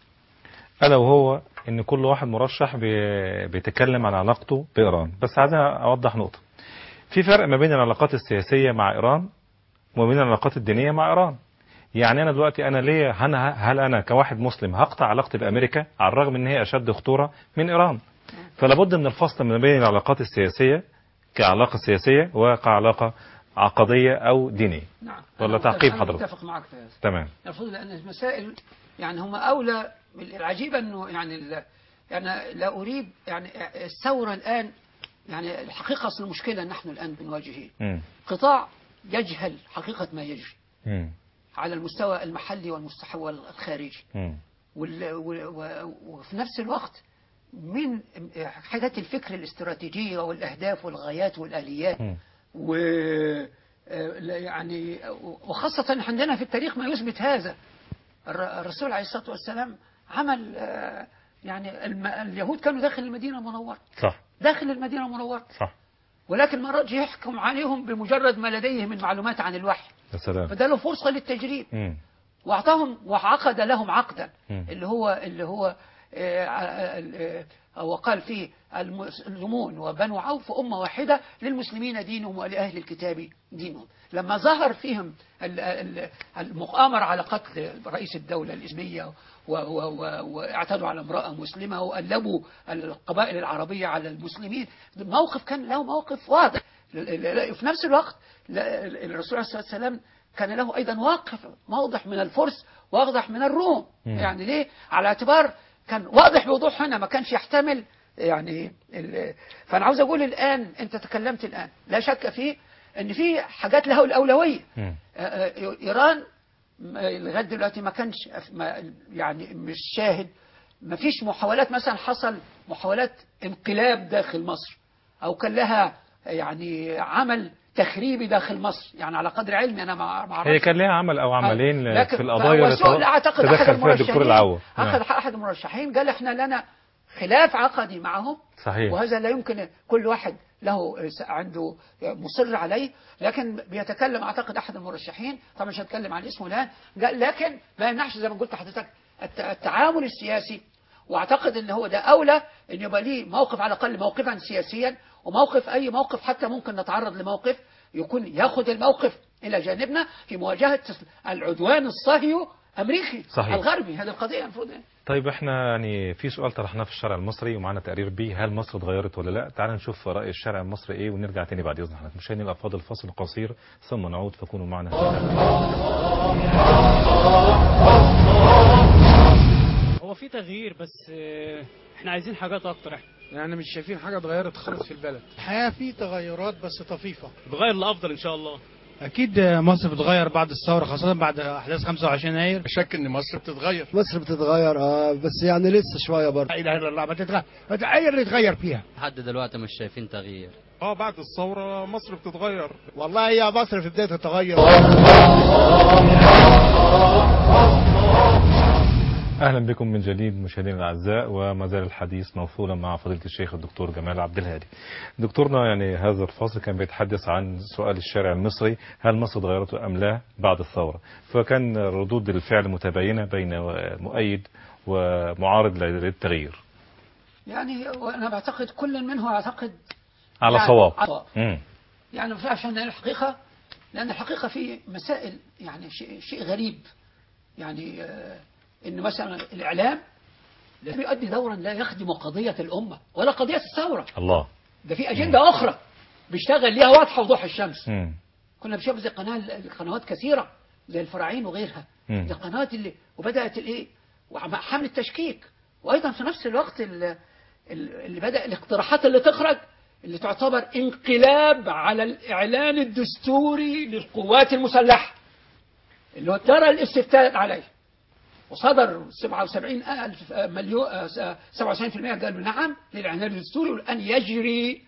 ألا وهو إن كل واحد مرشح بي- بيتكلم عن علاقته بإيران بس عايز أوضح نقطة في فرق ما بين العلاقات السياسية مع إيران وما بين العلاقات الدينية مع إيران يعني أنا دلوقتي أنا ليه هل, هل أنا كواحد مسلم هقطع علاقتي بأمريكا على الرغم إن هي أشد خطورة من إيران فلا بد من الفصل ما بين العلاقات السياسية كعلاقة سياسية وكعلاقة عقدية أو دينية نعم ولا أنا تعقيب متفق- حضرتك؟ أنا متفق معك في هذا تمام المفروض لأن المسائل يعني هم أولى العجيب أنه يعني ال- يعني لا أريد يعني الثورة الآن يعني الحقيقة أصل المشكلة نحن الآن بنواجهه مم. قطاع يجهل حقيقة ما يجري مم. على المستوى المحلي والمستوى الخارجي مم. وال- و- و- وفي نفس الوقت من حاجات الفكر الاستراتيجية والأهداف والغايات والآليات مم. و آه، لا يعني وخاصة عندنا في التاريخ ما يثبت هذا الر- الرسول عليه الصلاة والسلام عمل آه، يعني الم- اليهود كانوا داخل المدينة المنورة صح داخل المدينة المنورة صح ولكن ما رضي يحكم عليهم بمجرد ما لديه من معلومات عن الوحي يا سلام فده له فرصة للتجريب مم. واعطاهم وعقد لهم عقدا مم. اللي هو اللي هو آه، آه، آه، وقال فيه المسلمون وبنو عوف أمة واحدة للمسلمين دينهم ولأهل الكتاب دينهم لما ظهر فيهم ال- ال- المؤامرة على قتل رئيس الدولة الإسلامية و- و- و- واعتدوا على امرأة مسلمة وقلبوا القبائل العربية على المسلمين موقف كان له موقف واضح في نفس الوقت لا- الرسول عليه الصلاة والسلام كان له أيضا واقف واضح من الفرس واضح من الروم مم. يعني ليه على اعتبار كان واضح بوضوح هنا ما كانش يحتمل يعني ال- فأنا عاوز أقول الآن أنت تكلمت الآن لا شك فيه أن في حاجات لها الأولوية مم. آه، آه، إيران ما- لغاية دلوقتي ما كانش ما- يعني مش شاهد ما فيش محاولات مثلا حصل محاولات انقلاب داخل مصر أو كان لها يعني عمل تخريبي داخل مصر يعني على قدر علمي أنا ما ما هي أعرفش كان لها عمل او عملين لكن في القضايا اللي فوسؤال اعتقد احد تدخل فيها المرشحين الدكتور العوض اخذ نعم. احد المرشحين قال احنا لنا خلاف عقدي معهم صحيح وهذا لا يمكن كل واحد له عنده مصر عليه لكن بيتكلم اعتقد احد المرشحين طبعا مش هتكلم عن اسمه الان قال لكن ما يمنعش زي ما قلت لحضرتك الت- التعامل السياسي واعتقد ان هو ده اولى ان يبقى ليه موقف على الاقل موقفا سياسيا وموقف اي موقف حتى ممكن نتعرض لموقف يكون ياخذ الموقف الى جانبنا في مواجهه العدوان الصهيو امريكي صحيح. الغربي هذه القضيه المفروض طيب احنا يعني في سؤال طرحناه في الشارع المصري ومعانا تقرير بيه هل مصر اتغيرت ولا لا تعال نشوف رأي الشارع المصري ايه ونرجع تاني بعد اذن حضرتك مشاهدينا الافاضل فاصل قصير ثم نعود فكونوا معنا هو في تغيير بس آه، احنا عايزين حاجات اكتر احنا يعني مش شايفين حاجة اتغيرت خالص في البلد الحياة في تغيرات بس طفيفة تغير لافضل ان شاء الله أكيد مصر بتتغير بعد الثورة خاصة بعد أحداث 25 يناير شك ان مصر بتتغير مصر بتتغير اه بس يعني لسه شويه برضه لا إله إلا الله ما تتغير أي اللي يتغير فيها لحد دلوقتي مش شايفين تغيير اه بعد الثورة مصر بتتغير والله هي مصر في بداية التغير اهلا بكم من جديد مشاهدينا الاعزاء وما زال الحديث موصولا مع فضيله الشيخ الدكتور جمال عبد الهادي. دكتورنا يعني هذا الفصل كان بيتحدث عن سؤال الشارع المصري هل مصر اتغيرت ام لا بعد الثوره؟ فكان ردود الفعل متباينه بين مؤيد ومعارض للتغيير. يعني وانا بعتقد كل منه اعتقد على يعني صواب. على- مم. يعني مش عشان الحقيقة لأن الحقيقة في مسائل يعني شيء, شيء غريب يعني آه، إن مثلا الإعلام لا يؤدي دورا لا يخدم قضية الأمة ولا قضية الثورة الله. ده في أجندة أخرى بيشتغل ليها واضحة وضوح الشمس مم. كنا بنشوف زي قناة قنوات كثيرة زي الفراعين وغيرها مم. دي القنوات اللي وبدأت الإيه ومع حمل التشكيك وأيضا في نفس الوقت ال- ال- اللي بدأ الاقتراحات اللي تخرج اللي تعتبر انقلاب على الإعلان الدستوري للقوات المسلحة اللي هو ترى الاستفتاء عليه وصدر 77 ألف مليون 77% قالوا نعم للإعلان الدستوري والآن يجري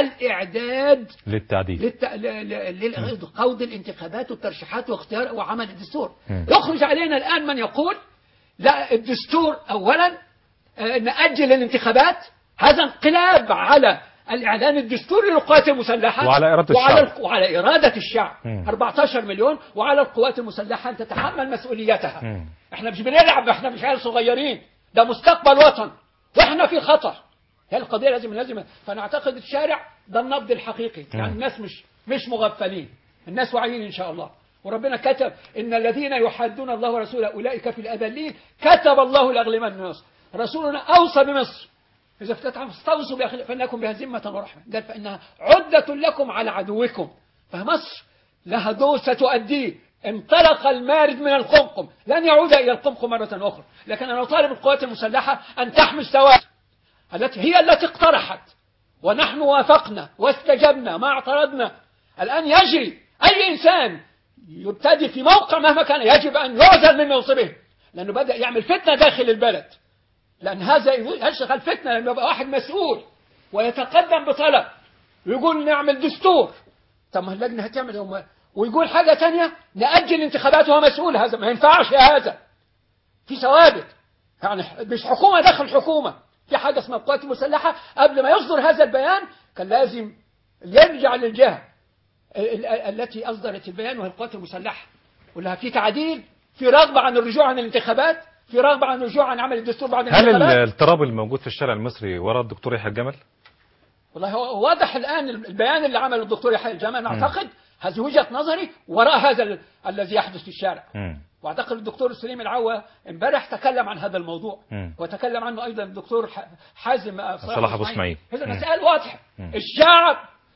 الإعداد للتعديل. للت... ل... ل... لقود الانتخابات والترشيحات واختيار وعمل الدستور مم. يخرج علينا الآن من يقول لا الدستور أولا آه، نأجل الانتخابات هذا انقلاب على الإعلان الدستوري للقوات المسلحة وعلى إرادة وعلى الشعب. وعلى إرادة الشعب مم. 14 مليون وعلى القوات المسلحة أن تتحمل مسؤوليتها مم. احنا مش بنلعب احنا مش عيال صغيرين ده مستقبل وطن واحنا في خطر هي القضية لازم لازم فأنا أعتقد الشارع ده النبض الحقيقي يعني مم. الناس مش مش مغفلين الناس واعيين إن شاء الله وربنا كتب إن الذين يحادون الله ورسوله أولئك في الأذلين كتب الله لأغلبن مصر رسولنا أوصى بمصر إذا افتتحوا فاستوصوا بأخلاق فإنكم بها ذمة ورحمة قال فإنها عدة لكم على عدوكم فمصر لها دور ستؤديه انطلق المارد من القمقم لن يعود إلى القمقم مرة أخرى لكن أنا أطالب القوات المسلحة أن تحمي السواد التي هي التي اقترحت ونحن وافقنا واستجبنا ما اعترضنا الآن يجري أي إنسان يبتدي في موقع مهما كان يجب أن يعزل من منصبه لأنه بدأ يعمل فتنة داخل البلد لأن هذا يشغل فتنة لأنه يبقى واحد مسؤول ويتقدم بطلب ويقول نعمل دستور طب ما اللجنة هتعمل هم ويقول حاجة تانية نأجل الانتخابات وهو مسؤول هذا ما ينفعش هذا في ثوابت يعني مش حكومة داخل حكومة في حاجة اسمها القوات المسلحة قبل ما يصدر هذا البيان كان لازم يرجع للجهة ال- ال- التي أصدرت البيان وهي القوات المسلحة ولها في تعديل في رغبة عن الرجوع عن الانتخابات في رغبه عن الرجوع عن عمل الدستور بعد هل الانتخابات الاضطراب الموجود في الشارع المصري وراء الدكتور يحيى الجمل؟ والله هو واضح الان البيان اللي عمله الدكتور يحيى الجمال انا اعتقد هذه وجهه نظري وراء هذا ال- الذي يحدث في الشارع مم. واعتقد الدكتور سليم العوا امبارح تكلم عن هذا الموضوع مم. وتكلم عنه ايضا الدكتور ح- حازم آه، صلاح أبو إسماعيل. اذا مم. مسائل واضحه مم. الشعب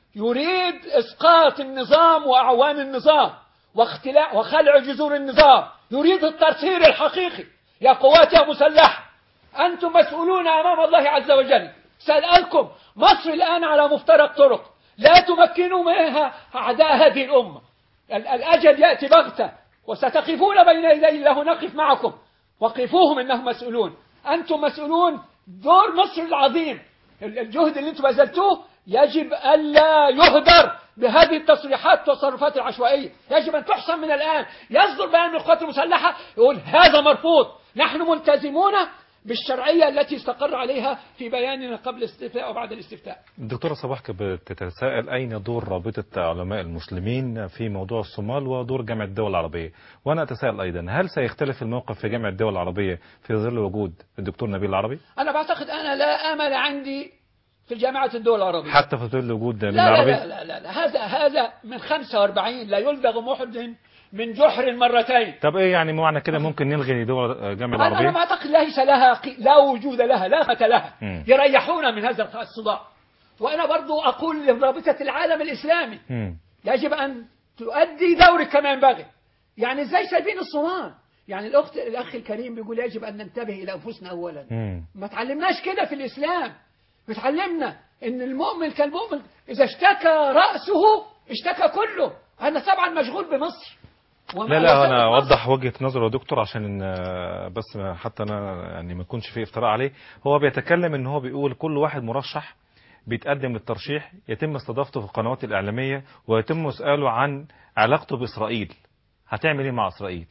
يريد اسقاط النظام واعوان النظام واختلاع وخلع جذور النظام يريد الترسير الحقيقي يا قوات يا مسلحه انتم مسؤولون امام الله عز وجل سألكم مصر الان على مفترق طرق لا تمكنوا منها اعداء هذه الامه ال- الاجل ياتي بغته وستقفون بين يدي الله نقف معكم وقفوهم انهم مسؤولون انتم مسؤولون دور مصر العظيم ال- الجهد اللي انتم بذلتوه يجب الا يهدر بهذه التصريحات والتصرفات العشوائيه يجب ان تحسم من الان يصدر بيان من القوات المسلحه يقول هذا مرفوض نحن ملتزمون بالشرعيه التي استقر عليها في بياننا قبل الاستفتاء وبعد الاستفتاء الدكتورة صباح كانت بتتساءل أين دور رابطة علماء المسلمين في موضوع الصومال ودور جامعة الدول العربية وأنا أتساءل أيضا هل سيختلف الموقف في جامعة الدول العربية في ظل وجود الدكتور نبيل العربي انا بعتقد انا لا امل عندي في جامعه الدول العربيه حتى في ظل وجود نبيل لا لا, العربي لا, لا, لا, لا هذا هذا من 45 لا يلدغ محد من جحر مرتين طب إيه يعني معنى كده ممكن نلغي دول جامعة أنا, أنا العربية بعتقد ليس لها قي... لا وجود لها لا قيمة لها مم. يريحونا من هذا الصداع وأنا برضو أقول لرابطة العالم الإسلامي مم. يجب أن تؤدي دورك كما ينبغي يعني ازاي سايبين الصومال يعني الأخت الأخ الكريم بيقول يجب أن ننتبه إلى أنفسنا أولا مم. ما تعلمناش كده في الإسلام بتعلمنا إن المؤمن كالمؤمن إذا اشتكى رأسه اشتكى كله أنا طبعا مشغول بمصر وما لا لا وسائل انا مصر. اوضح وجهه نظره يا دكتور عشان إن آه، بس ما- حتى انا يعني ما يكونش فيه افتراء عليه هو بيتكلم ان هو بيقول كل واحد مرشح بيتقدم للترشيح يتم استضافته في القنوات الاعلاميه ويتم سؤاله عن علاقته باسرائيل هتعمل ايه مع اسرائيل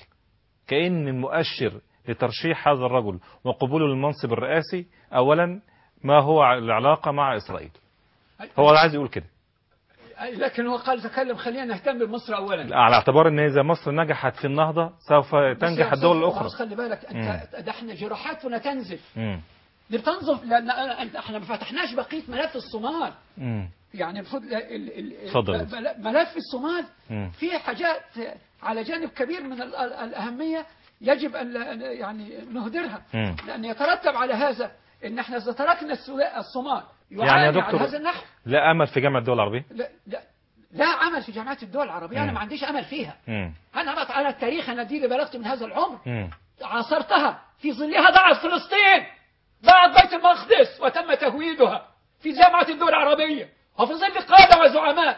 كأن المؤشر لترشيح هذا الرجل وقبوله للمنصب الرئاسي اولا ما هو العلاقه مع اسرائيل هو عايز يقول كده لكن هو قال تكلم خلينا نهتم بمصر اولا على اعتبار ان اذا مصر نجحت في النهضه سوف تنجح الدول الاخرى بس خلي بالك انت ده احنا جراحاتنا تنزف مم. دي بتنظف لان أنا- أنت- احنا ما فتحناش بقيه ملف الصومال مم. يعني المفروض ال- ال- ال- اتفضل. ب- ملف الصومال مم. فيه حاجات على جانب كبير من ال- ال- الاهميه يجب ان لا- يعني نهدرها مم. لان يترتب على هذا ان احنا اذا تركنا السو- الصومال يعني يعاني يا على دكتور هذا النحو لا امل في جامعه الدول العربيه لا, لا, لا عمل في جامعات الدول العربيه انا مم. ما عنديش امل فيها مم. انا انا التاريخ انا دي اللي بلغت من هذا العمر مم. عاصرتها في ظلها ضاعت فلسطين ضاعت بيت المقدس وتم تهويدها في جامعة الدول العربية وفي ظل قادة وزعماء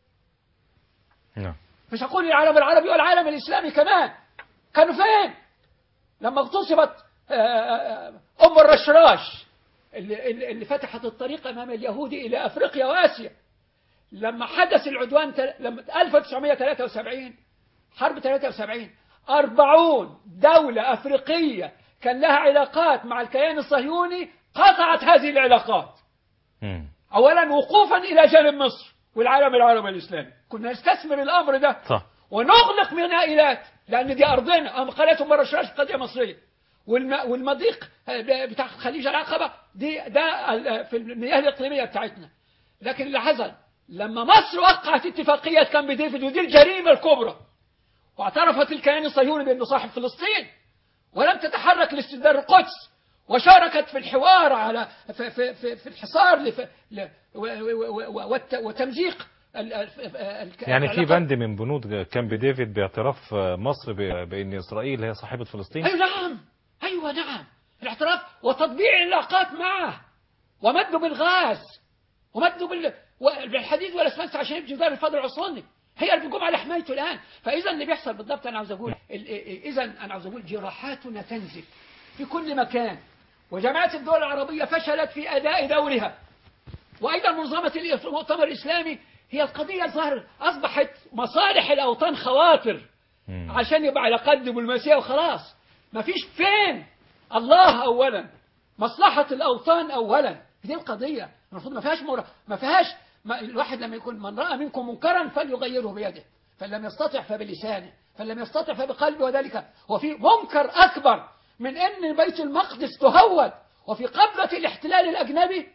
نعم مش هقول العالم العربي والعالم الإسلامي كمان كانوا فين لما اغتصبت آه، آه، أم الرشراش اللي, اللي اللي فتحت الطريق أمام اليهود إلى أفريقيا وآسيا لما حدث العدوان تل- لما 1973 حرب 73 أربعون دولة أفريقية كان لها علاقات مع الكيان الصهيوني قطعت هذه العلاقات مم. أولا وقوفا إلى جانب مصر والعالم العربي الإسلامي كنا نستثمر الأمر ده صح ونغلق مينائيات لأن دي أرضنا أم قالتهم مرة شراش قضية مصرية والم- والمضيق بتاع خليج العقبة دي ده ال- في المياه الإقليمية بتاعتنا لكن اللي حصل لما مصر وقعت اتفاقية كامب ديفيد ودي الجريمة الكبرى واعترفت الكيان الصهيوني بأنه صاحب فلسطين ولم تتحرك لاستدار القدس وشاركت في الحوار على في, في, في, في الحصار لف ل و- و- و- والت- وتمزيق ال- ال- ال- يعني في العلاقات. بند من بنود كامب ديفيد باعتراف مصر ب- بان اسرائيل هي صاحبه فلسطين أيوة نعم أيوة نعم الاعتراف وتطبيع العلاقات معه ومده بالغاز ومده بال... بالحديد والاسمنت عشان يبقى جدار الفضل العصوني هي اللي بتقوم على حمايته الان فاذا اللي بيحصل بالضبط انا عاوز اقول اذا انا عاوز اقول جراحاتنا تنزف في كل مكان وجامعات الدول العربيه فشلت في اداء دورها وايضا منظمه المؤتمر الاسلامي هي القضيه الظاهره اصبحت مصالح الاوطان خواطر عشان يبقى علاقات دبلوماسيه وخلاص ما فيش فين الله اولا مصلحه الاوطان اولا دي القضيه المفروض ما فيهاش مر... ما فيهاش ما الواحد لما يكون من راى منكم منكرا فليغيره بيده فلم يستطع فبلسانه فلم يستطع فبقلبه وذلك هو في منكر اكبر من أن بيت المقدس تهود وفي قبضة الاحتلال الأجنبي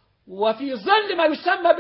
وفي ظل ما يسمى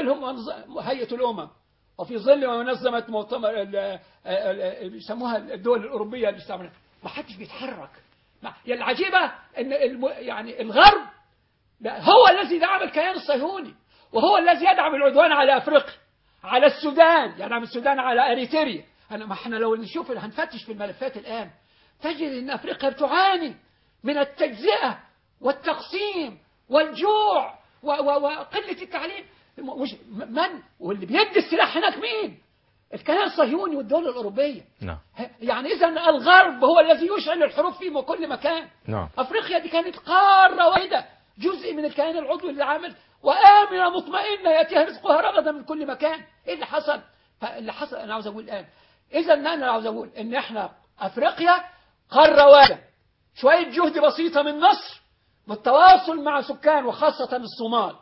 بهيئة الأمم وفي ظل منظمة مؤتمر ال- ال- ال- بيسموها الدول الأوروبية اللي استعملها ما حدش بيتحرك ما- يعني العجيبة أن الم- يعني الغرب لا، هو الذي دعم الكيان الصهيوني وهو الذي يدعم العدوان على أفريقيا على السودان يدعم السودان على أريتريا أنا ما احنا لو نشوف هنفتش في الملفات الآن تجد أن أفريقيا بتعاني من التجزئة والتقسيم والجوع و- و- وقلة التعليم م- مش من واللي بيدي السلاح هناك مين الكيان الصهيوني والدول الأوروبية نعم يعني إذا الغرب هو الذي يشعل الحروب في كل مكان نعم أفريقيا دي كانت قارة واحدة جزء من الكيان العضوي اللي عامل وآمنة مطمئنة يأتيها رزقها رغدا من كل مكان إيه اللي حصل؟ اللي حصل أنا عاوز أقول الآن إذا أنا عاوز أقول إن إحنا أفريقيا قارة واحدة شوية جهد بسيطة من مصر بالتواصل مع سكان وخاصة الصومال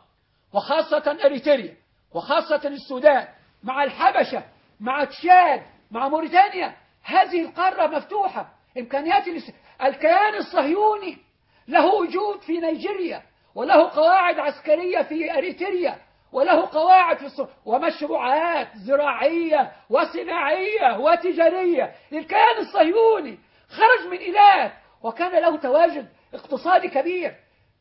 وخاصة أريتريا وخاصة السودان مع الحبشة مع تشاد مع موريتانيا هذه القارة مفتوحة إمكانيات الاس- الكيان الصهيوني له وجود في نيجيريا وله قواعد عسكرية في أريتريا وله قواعد في الص... ومشروعات زراعية وصناعية وتجارية للكيان الصهيوني خرج من إيلات وكان له تواجد اقتصادي كبير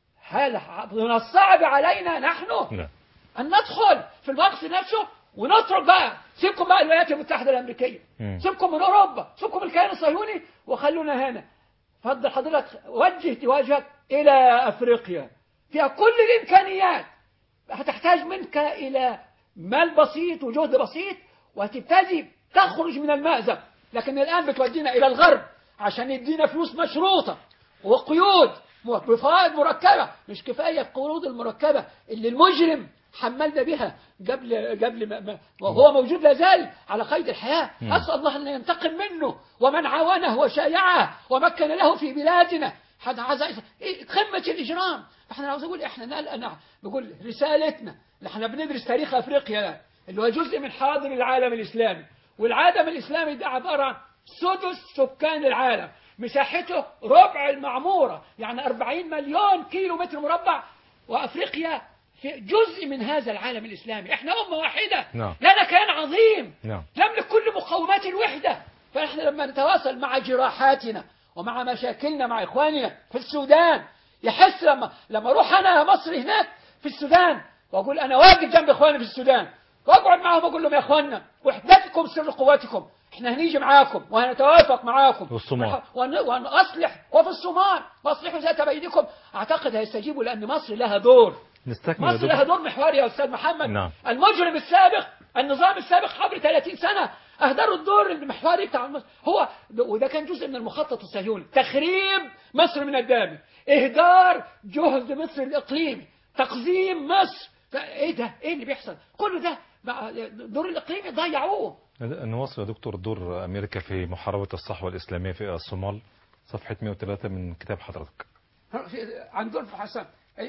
هل من الصعب علينا نحن لا أن ندخل في الوقت نفسه ونترك بقى سيبكم بقى الولايات المتحدة الأمريكية مم. سيبكم من أوروبا سيبكم من الكيان الصهيوني وخلونا هنا فضل حضرتك وجه وجهك إلى أفريقيا فيها كل الإمكانيات هتحتاج منك إلى مال بسيط وجهد بسيط وهتبتدي تخرج من المأزق لكن الآن بتودينا إلى الغرب عشان يدينا فلوس مشروطة وقيود بفوائد مركبة مش كفاية القروض المركبة اللي المجرم حملنا بها قبل قبل ما ما وهو موجود لا زال على قيد الحياة مم. أسأل الله أن ينتقم منه ومن عاونه وشايعه ومكن له في بلادنا حد عايز إيه قمة الإجرام احنا عاوز أقول احنا نال أنا بقول رسالتنا احنا بندرس تاريخ أفريقيا الآن، اللي هو جزء من حاضر العالم الإسلامي والعالم الإسلامي ده عبارة عن سدس سكان العالم مساحته ربع المعمورة يعني 40 مليون كيلو متر مربع وأفريقيا في جزء من هذا العالم الإسلامي احنا أمة واحدة نعم. لنا كيان عظيم نعم نملك كل مقومات الوحدة فإحنا لما نتواصل مع جراحاتنا ومع مشاكلنا مع إخواننا في السودان يحس لما لما أروح أنا مصر هناك في السودان وأقول أنا واقف جنب إخواني في السودان وأقعد معهم وأقول لهم يا إخواننا وحدتكم سر قوتكم إحنا هنيجي معاكم وهنتوافق معاكم والصومال. ون- ونصلح وفي الصومال واصلحوا ذات بينكم أعتقد هيستجيبوا لأن مصر لها دور نستكمل يا مصر لها دكتور دور محوري يا أستاذ محمد نعم. المجرم السابق النظام السابق حبر 30 سنة أهدروا الدور المحوري بتاع مصر هو وده كان جزء من المخطط الصهيوني تخريب مصر من الدم إهدار جهد مصر الإقليمي تقزيم مصر ف- إيه ده إيه اللي بيحصل كل ده مع- الدور الإقليمي ضيعوه نواصل يا دكتور دور أمريكا في محاربة الصحوة الإسلامية في الصومال صفحة 103 من كتاب حضرتك في- عن دور حسن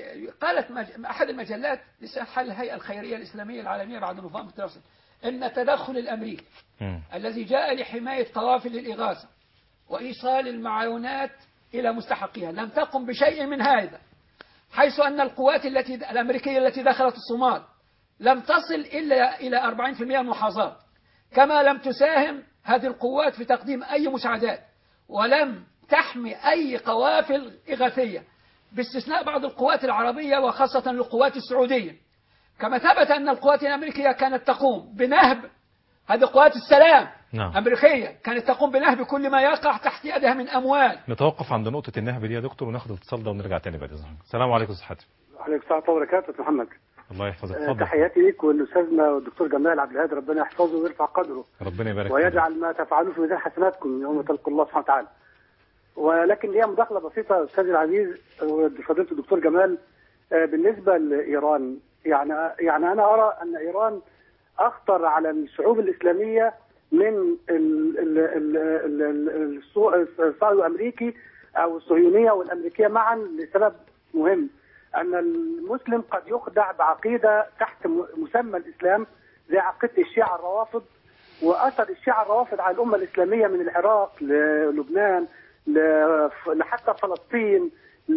قالت مج... أحد المجلات لسه حل الهيئة الخيرية الإسلامية العالمية بعد نوفمبر 13 إن التدخل الأمريكي مم. الذي جاء لحماية قوافل الإغاثة وإيصال المعونات إلى مستحقيها لم تقم بشيء من هذا حيث أن القوات التي الأمريكية التي دخلت الصومال لم تصل إلا إلى 40% من المحافظات كما لم تساهم هذه القوات في تقديم أي مساعدات ولم تحمي أي قوافل إغاثية باستثناء بعض القوات العربية وخاصة القوات السعودية كما ثبت أن القوات الأمريكية كانت تقوم بنهب هذه قوات السلام نعم أمريكية كانت تقوم بنهب كل ما يقع تحت يدها من أموال نتوقف عند نقطة النهب دي يا دكتور وناخد الاتصال ده ونرجع تاني بعد إذنك السلام عليكم أستاذ حاتم عليكم السلام ورحمة الله وبركاته أستاذ محمد الله يحفظك آه، اتفضل تحياتي ليك ولأستاذنا والدكتور جمال عبد الهادي ربنا يحفظه ويرفع قدره ربنا يبارك فيك. ويجعل ما تفعلوه في ميزان حسناتكم يوم تلقوا الله سبحانه وتعالى ولكن ليها مداخلة بسيطة أستاذي العزيز وفضيلة الدكتور جمال آه، بالنسبة لإيران يعني يعني أنا أرى أن إيران أخطر على الشعوب الإسلامية من ال- ال- ال- ال- ال- الصو- الصهيوني الأمريكي أو الصهيونية والأمريكية معا لسبب مهم أن المسلم قد يخدع بعقيدة تحت م- مسمى الإسلام زي عقيدة الشيعة الروافض وأثر الشيعة الروافض على الأمة الإسلامية من العراق للبنان ل- لحتى فلسطين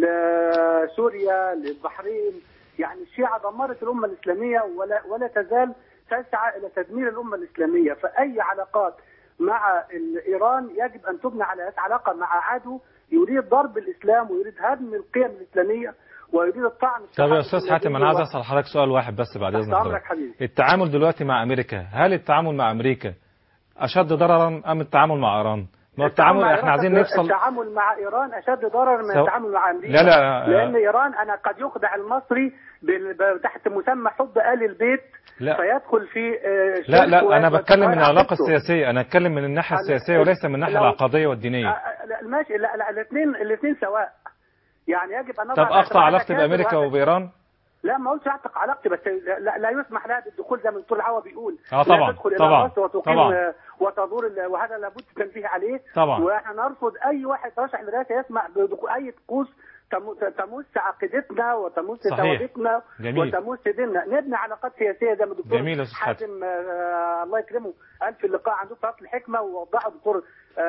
لسوريا للبحرين يعني الشيعة دمرت الأمة الإسلامية ولا, ولا تزال تسعى إلى تدمير الأمة الإسلامية فأي علاقات مع ال- إيران يجب أن تبنى على أساس علاقة مع عدو يريد ضرب الإسلام ويريد هدم القيم الإسلامية ويريد الطعن في طب يا الصحابة استاذ حاتم انا عايز اسال حضرتك سؤال واحد بس بعد اذن تحت أمرك حضرتك حبيبي. التعامل دلوقتي مع امريكا هل التعامل مع امريكا اشد ضررا ام التعامل مع ايران ما هو التعامل مع احنا عايزين إيران- نفصل التعامل مع ايران اشد ضررا من سو- التعامل مع امريكا لا، لا، لان آه. ايران انا قد يخدع المصري بال- ب- تحت مسمى حب ال البيت لا. فيدخل في آه، لا شرك لا انا و- بتكلم من وتفاعل العلاقه عقيدته. السياسيه انا اتكلم من الناحيه أنا- السياسيه وليس من الناحيه لو- العقديه والدينيه آه، لا ماشي لا لا الاثنين الاثنين سواء يعني يجب ان طب نضع اقطع باعتبار هذا علاقتي كافر بامريكا وهذا- وبايران لا ما قلتش اعتق علاقتي بس لا, لا يسمح لها بالدخول زي ما الدكتور العوا بيقول آه طبعا، لا تدخل الى طبعا، مصر وتقيم طبعا. آه، وتدور ال- وهذا لابد التنبيه عليه طبعا. واحنا نرفض اي واحد ترشح لرئاسه يسمع بدخول اي طقوس تم- تمس عقيدتنا وتمس صحيح. ثوابتنا جميل. وتمس ديننا نبني علاقات سياسيه زي ما الدكتور جميل يا أستاذ حاتم. حاتم آه الله يكرمه قال في اللقاء عن دكتور الحكمه ووضحه الدكتور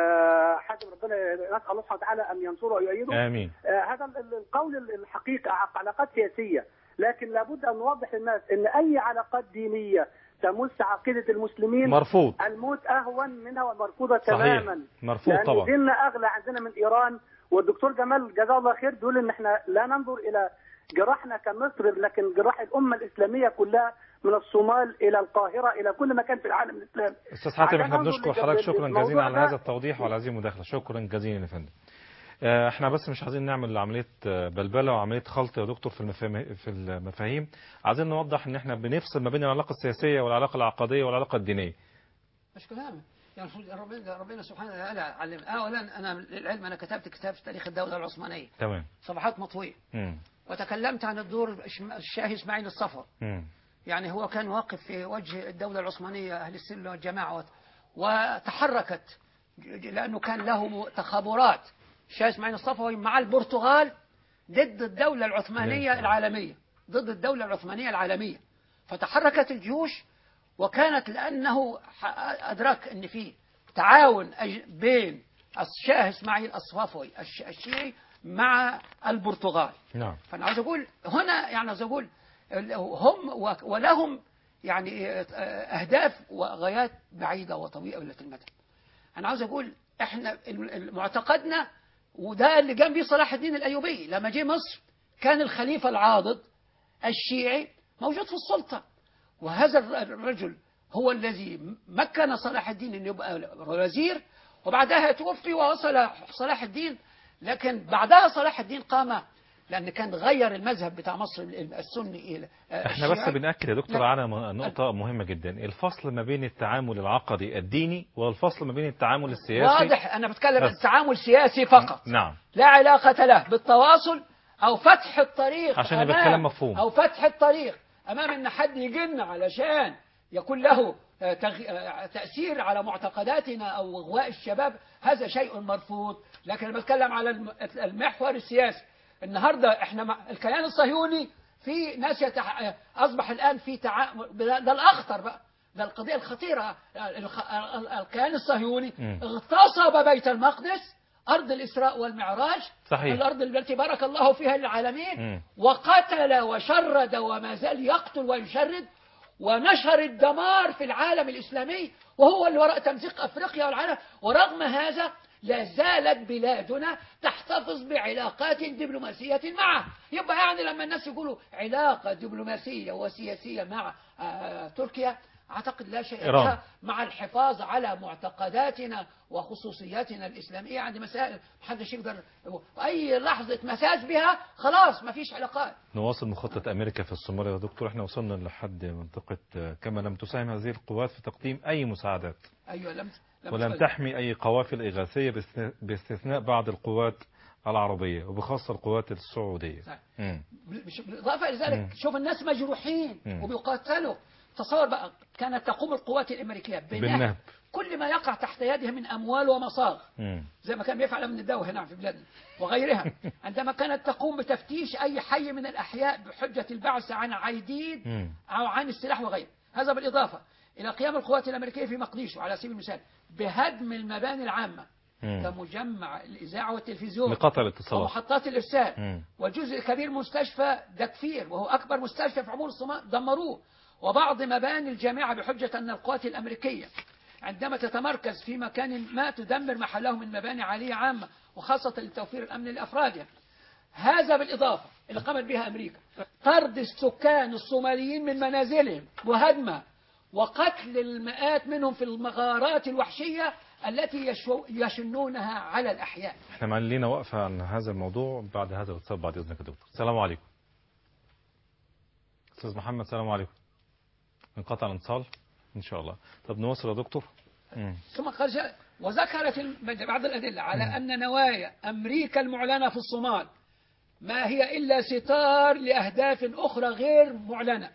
آه حاتم ربنا نسال الله سبحانه وتعالى ان ينصره ويؤيده امين آه، هذا ال- ال- القول ال- الحقيقي ع- علاقات سياسية لكن لابد أن نوضح للناس أن أي علاقات دينية تمس عقيدة المسلمين مرفوض. الموت أهون منها ومرفوضة صحيح. تماما مرفوض لأن طبعا. ديننا أغلى عندنا من إيران والدكتور جمال جزاه الله خير بيقول إن إحنا لا ننظر إلى جراحنا كمصر لكن جراح الأمة الإسلامية كلها من الصومال إلى القاهرة إلى كل مكان في العالم الإسلامي استاذ حاتم عشان احنا ننظر بنشكر لج- حضرتك شكرا للموضوع جزيلا على ده. هذا التوضيح وعلى هذه المداخله شكرا جزيلا يا فندم آه، احنا بس مش عايزين نعمل عمليه آه، بلبله وعمليه خلط يا دكتور في المفاهيم في المفاهيم عايزين نوضح ان احنا بنفصل ما بين العلاقه السياسيه والعلاقه العقديه والعلاقه الدينيه مش كلام يعني المفروض ربنا ربنا سبحانه وتعالى علم اولا انا للعلم انا كتبت كتاب في تاريخ الدوله العثمانيه تمام صفحات مطويه مم. وتكلمت عن الدور الشاهي اسماعيل الصفر مم. يعني هو كان واقف في وجه الدولة العثمانية أهل السنة والجماعة وت- وتحركت لأنه كان له تخابرات شاه إسماعيل الصفوي مع البرتغال ضد الدولة العثمانية نعم. العالمية ضد الدولة العثمانية العالمية فتحركت الجيوش وكانت لأنه ح- أدرك أن في تعاون أج- بين الشاه إسماعيل الصفوي الش- الشيعي مع البرتغال نعم فانا عاوز اقول هنا يعني عاوز اقول هم و- ولهم يعني اهداف وغايات بعيده وطويله المدى. انا عاوز اقول احنا الم- معتقدنا وده اللي قام به صلاح الدين الايوبي لما جه مصر كان الخليفه العاضد الشيعي موجود في السلطه وهذا الر- الرجل هو الذي مكن صلاح الدين انه يبقى وزير وبعدها توفي ووصل صلاح الدين لكن بعدها صلاح الدين قام لان كان غير المذهب بتاع مصر السني الى آه، احنا بس الشيعي. بنأكد يا دكتور لا. على م- نقطة مهمة جدا الفصل ما بين التعامل العقدي الديني والفصل ما بين التعامل السياسي واضح انا بتكلم عن بس. تعامل سياسي فقط نعم لا علاقة له بالتواصل أو فتح الطريق عشان يبقى أمام- الكلام مفهوم. أو فتح الطريق أمام أن حد يجينا علشان يكون له آه، تغ- آه، تأثير على معتقداتنا أو إغواء الشباب هذا شيء مرفوض لكن أنا بتكلم على الم- المحور السياسي النهاردة إحنا مع الكيان الصهيوني في ناس يتح... آه، أصبح الآن في تعامل ده ده الأخطر بقى ده القضية الخطيرة الخ- ال- الكيان الصهيوني مم. اغتصب بيت المقدس أرض الإسراء والمعراج صحيح. الأرض التي بارك الله فيها للعالمين مم. وقتل وشرد وما زال يقتل ويشرد ونشر الدمار في العالم الإسلامي وهو اللي وراء تمزيق أفريقيا والعالم ورغم هذا لا زالت بلادنا تحتفظ بعلاقات دبلوماسية معه يبقى يعني لما الناس يقولوا علاقة دبلوماسية وسياسية مع آه، تركيا أعتقد لا شيء إيران. لها مع الحفاظ على معتقداتنا وخصوصياتنا الإسلامية عند مسائل محدش يقدر أي لحظة مساس بها خلاص ما فيش علاقات نواصل مخطط أمريكا في الصومال يا دكتور احنا وصلنا لحد منطقة آه، كما لم تساهم هذه القوات في تقديم أي مساعدات أيوة لم لم ولم تقل. تحمي أي قوافل إغاثية باستث- باستثناء بعض القوات العربية وبخاصة القوات السعودية صحيح. مم. بش- بالإضافة إلى ذلك مم. شوف الناس مجروحين مم. وبيقاتلوا تصور بقى كانت تقوم القوات الأمريكية بالنهب. بنهب كل ما يقع تحت يدها من أموال ومصاغ مم. زي ما كان بيفعل من الدواء هنا في بلادنا وغيرها عندما كانت تقوم بتفتيش أي حي من الأحياء بحجة البعث عن عيدين مم. أو عن السلاح وغيره هذا بالإضافة إلى قيام القوات الأمريكية في مقديشو على سبيل المثال بهدم المباني العامة مم. كمجمع الإذاعة والتلفزيون لقطع الاتصالات. ومحطات الإرسال مم. وجزء كبير من مستشفى دكفير وهو أكبر مستشفى في عموم الصومال دمروه وبعض مباني الجامعة بحجة أن القوات الأمريكية عندما تتمركز في مكان ما تدمر محله من مباني عالية عامة وخاصة لتوفير الأمن لأفرادها هذا بالإضافة اللي قامت بها أمريكا طرد السكان الصوماليين من منازلهم وهدمها وقتل المئات منهم في المغارات الوحشية التي يشو- يشنونها على الأحياء احنا معانا لينا وقفة عن هذا الموضوع بعد هذا الاتصال بعد إذنك يا دكتور السلام عليكم أستاذ محمد السلام عليكم انقطع الاتصال إن شاء الله طب نواصل يا دكتور مم. ثم قال جاء- وذكرت الم- بعض الأدلة على أن نوايا أمريكا المعلنة في الصومال ما هي إلا ستار لأهداف أخرى غير معلنة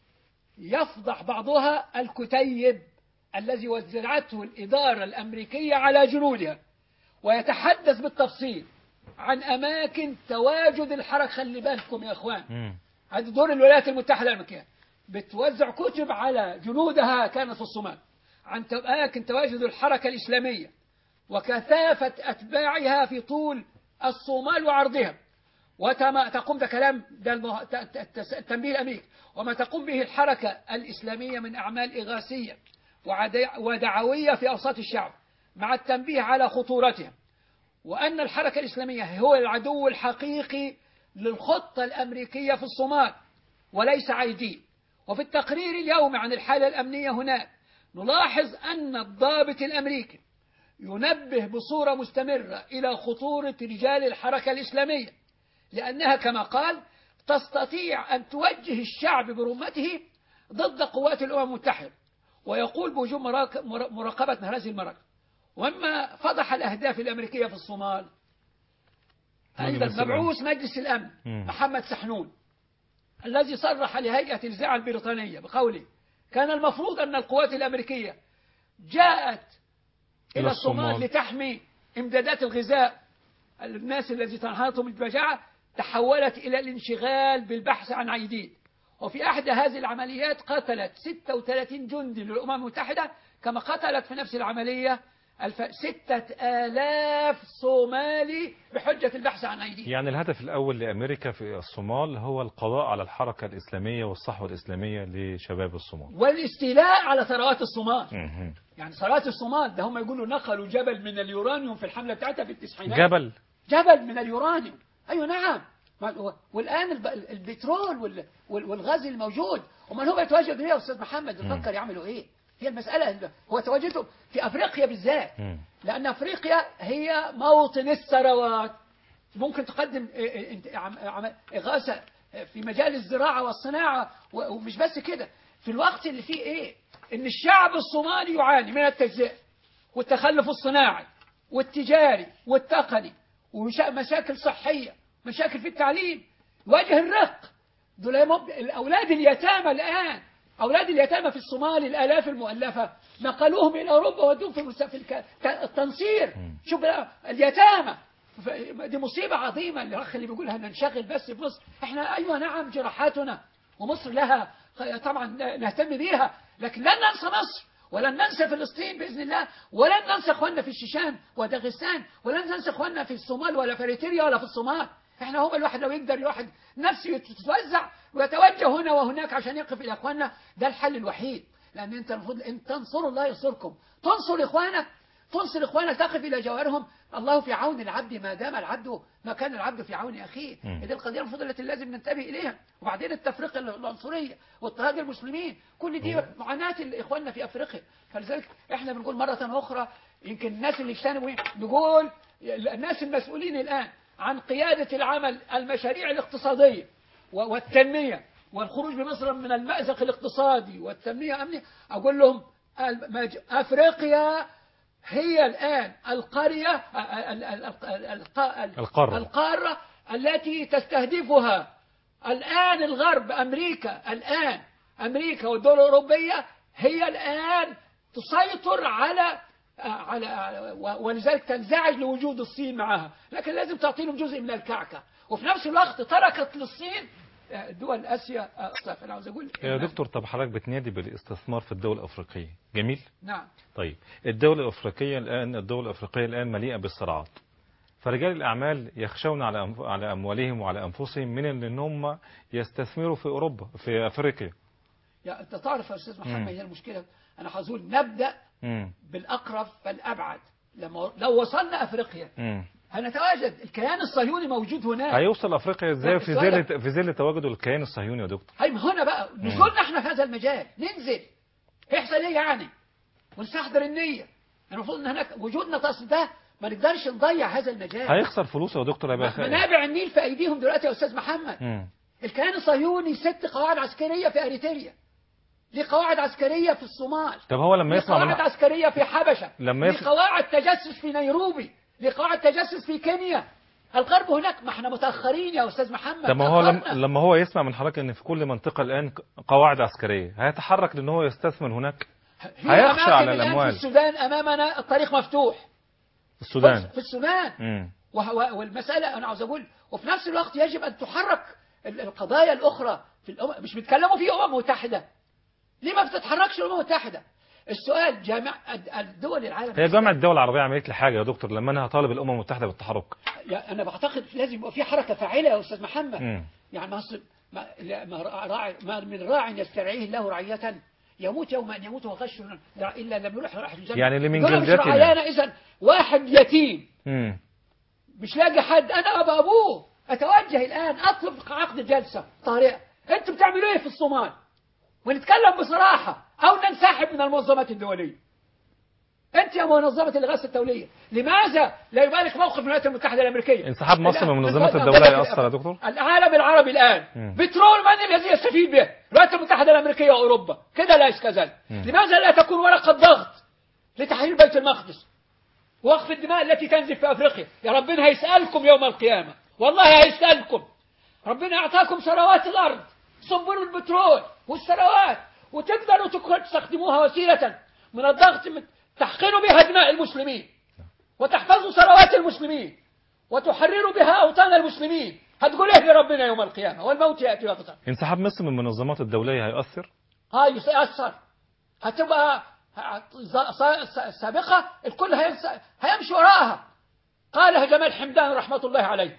يفضح بعضها الكتيب الذي وزعته الإدارة الأمريكية على جنودها ويتحدث بالتفصيل عن أماكن تواجد الحركة خلي بالكم يا إخوان مم. هذا دور الولايات المتحدة الأمريكية بتوزع كتب على جنودها كانت في الصومال عن أماكن تواجد الحركة الإسلامية وكثافة أتباعها في طول الصومال وعرضها وتما تقوم ده كلام ده المه... ت- ت- التس- التنبيه الأمريكي وما تقوم به الحركة الإسلامية من أعمال إغاثية وعد- ودعوية في أوساط الشعب مع التنبيه على خطورتها وأن الحركة الإسلامية هو العدو الحقيقي للخطة الأمريكية في الصومال وليس عايدين وفي التقرير اليومي عن الحالة الأمنية هناك نلاحظ أن الضابط الأمريكي ينبه بصورة مستمرة إلى خطورة رجال الحركة الإسلامية لأنها كما قال تستطيع أن توجه الشعب برمته ضد قوات الأمم المتحدة ويقول بوجوب مراك- مر- مراقبة هذه المراكز وأما فضح الأهداف الأمريكية في الصومال أيضا مجلس الأمن. مبعوث مجلس الأمن مم. محمد سحنون الذي صرح لهيئة الإذاعة البريطانية بقوله كان المفروض أن القوات الأمريكية جاءت إلى إلى الصومال الصومال. لتحمي إمدادات الغذاء الناس الذي تنهارهم البجاعة تحولت إلى الانشغال بالبحث عن عيدين وفي أحد هذه العمليات قتلت 36 جندي للأمم المتحدة كما قتلت في نفس العملية الف... ستة آلاف صومالي بحجة البحث عن عيدين يعني الهدف الأول لأمريكا في الصومال هو القضاء على الحركة الإسلامية والصحوة الإسلامية لشباب الصومال والاستيلاء على ثروات الصومال مهم. يعني ثروات الصومال ده هم يقولوا نقلوا جبل من اليورانيوم في الحملة بتاعتها في التسعينات جبل جبل من اليورانيوم أيوة نعم ما- والآن الب- البترول وال- وال- والغاز الموجود ومن هو يتواجد هنا يا أستاذ محمد يفكر يعملوا إيه هي المسألة هو تواجده في أفريقيا بالذات مم. لأن أفريقيا هي موطن الثروات ممكن تقدم إيه إيه انت- عم- عم- إغاثة في مجال الزراعة والصناعة و- ومش بس كده في الوقت اللي فيه إيه إن الشعب الصومالي يعاني من التجزئة والتخلف الصناعي والتجاري والتقني ومشاكل صحية مشاكل في التعليم يواجه الرق دول يا مب- الأولاد اليتامى الآن أولاد اليتامى في الصومال الآلاف المؤلفة نقلوهم إلى أوروبا ودوهم في المس- في الك- ت- التنصير شوف بقى اليتامى ف- دي مصيبة عظيمة الأخ اللي بيقولها ننشغل بس في مصر احنا أيوة نعم جراحاتنا ومصر لها طبعا نهتم بيها لكن لن ننسى مصر ولن ننسى فلسطين بإذن الله ولن ننسى إخواننا في الشيشان وداغستان ولن ننسى إخواننا في الصومال ولا في إريتريا ولا في الصومال احنا هم الواحد لو يقدر الواحد نفسه تتوزع ويتوجه هنا وهناك عشان يقف إلى إخواننا ده الحل الوحيد لأن أنت المفروض أن تنصروا الله ينصركم تنصر إخوانك تنصر إخوانك تقف إلى جوارهم الله في عون العبد ما دام العبد ما كان العبد في عون أخيه مم. هذه القضية المفروض التي لازم ننتبه إليها وبعدين التفرقة العنصرية واضطهاد المسلمين كل دي معاناة إخواننا في أفريقيا فلذلك إحنا بنقول مرة أخرى يمكن الناس اللي اجتنبوا إيه؟ نقول الناس المسؤولين الآن عن قيادة العمل المشاريع الاقتصادية و- والتنمية والخروج بمصر من المأزق الاقتصادي والتنمية الأمنية أقول لهم المج- أفريقيا هي الآن القرية ال- ال- ال- ال- ال- القارة. القارة التي تستهدفها الآن الغرب أمريكا الآن أمريكا والدول الأوروبية هي الآن تسيطر على على و- ولذلك تنزعج لوجود الصين معها لكن لازم تعطي لهم جزء من الكعكة وفي نفس الوقت تركت للصين آه، دول اسيا آه، أصلاً. انا عاوز اقول يا إن- دكتور طب حضرتك بتنادي بالاستثمار في الدول الأفريقية جميل نعم طيب الدول الأفريقية الآن الدول الأفريقية الآن مليئة بالصراعات فرجال الأعمال يخشون على أنف- على أموالهم وعلى أنفسهم من أن هم يستثمروا في أوروبا في أفريقيا يا انت تعرف يا استاذ مم. محمد هي المشكله انا حظول نبدا مم. بالاقرب فالابعد لما لو وصلنا افريقيا مم. هنتواجد الكيان الصهيوني موجود هناك هيوصل أفريقيا إزاي في السؤال- ظل في ظل تواجد الكيان الصهيوني يا دكتور هاي هنا بقى نزولنا احنا في هذا المجال ننزل يحصل ايه يعني ونستحضر النية المفروض ان هناك وجودنا تصل ده ما نقدرش نضيع هذا المجال هيخسر فلوسه يا دكتور هيبقى خائف. منابع النيل في ايديهم دلوقتي يا استاذ محمد مم. الكيان الصهيوني ست قواعد عسكرية في اريتريا ليه قواعد عسكرية في الصومال طب هو لما ليه يسمع قواعد من عسكرية في حبشة لما ليه يسمع قواعد تجسس في نيروبي ليه قواعد تجسس في كينيا الغرب هناك ما احنا متأخرين يا أستاذ محمد طب ما هو لما, تأخرنا. لما هو يسمع من حضرتك ان في كل منطقة الآن قواعد عسكرية هيتحرك لان هو يستثمر هناك في هيخشى أماكن على الآن الأموال في السودان أمامنا الطريق مفتوح السودان في السودان مم. وهو- والمسألة أنا عاوز أقول وفي نفس الوقت يجب أن تحرك ال- القضايا الأخرى في الأمم مش بيتكلموا في أمم متحدة ليه ما بتتحركش الأمم المتحدة السؤال جامع الدول العالم هي جامعة الدول العربية عملت لي حاجة يا دكتور لما انا هطالب الأمم المتحدة بالتحرك يا- أنا بعتقد لازم يبقى في حركة فاعلة يا أستاذ محمد مم. يعني مصر ما, لا- ما, راعي ما من راع يسترعيه الله رعية يموت يوم أن يموت وغش إلا لم يروح راح الجنة يعني اللي من دول مش جلدتنا. رعايانا إذا واحد يتيم مم. مش لاقي حد انا ابى ابوه اتوجه الان اطلب عقد جلسه طارئه انتوا بتعملوا ايه في الصومال ونتكلم بصراحه او ننسحب من المنظمات الدوليه انت يا منظمه الاغاثه الدوليه لماذا لا يبقى لك موقف من الولايات المتحده الامريكيه انسحاب مصر من منظمات لا، الدولة لا، يأثر يا دكتور العالم العربي الان مم. بترول من الذي يستفيد به الولايات المتحده الامريكيه واوروبا كده لا كذلك مم. لماذا لا تكون ورقه ضغط لتحرير بيت المقدس وقف الدماء التي تنزل في افريقيا يا ربنا هيسالكم يوم القيامه والله هيسالكم ربنا اعطاكم ثروات الارض صبروا البترول والثروات وتقدروا تك- تستخدموها وسيله من الضغط من- تحقنوا بها دماء المسلمين وتحفظوا ثروات المسلمين وتحرروا بها اوطان المسلمين هتقول ايه لربنا يوم القيامه والموت ياتي بغته انسحاب مصر من المنظمات الدولية هيأثر هاي سيأثر هتبقى ه- ز- س- سابقة الكل هينس- هيمشي وراءها قالها جمال حمدان رحمة الله عليه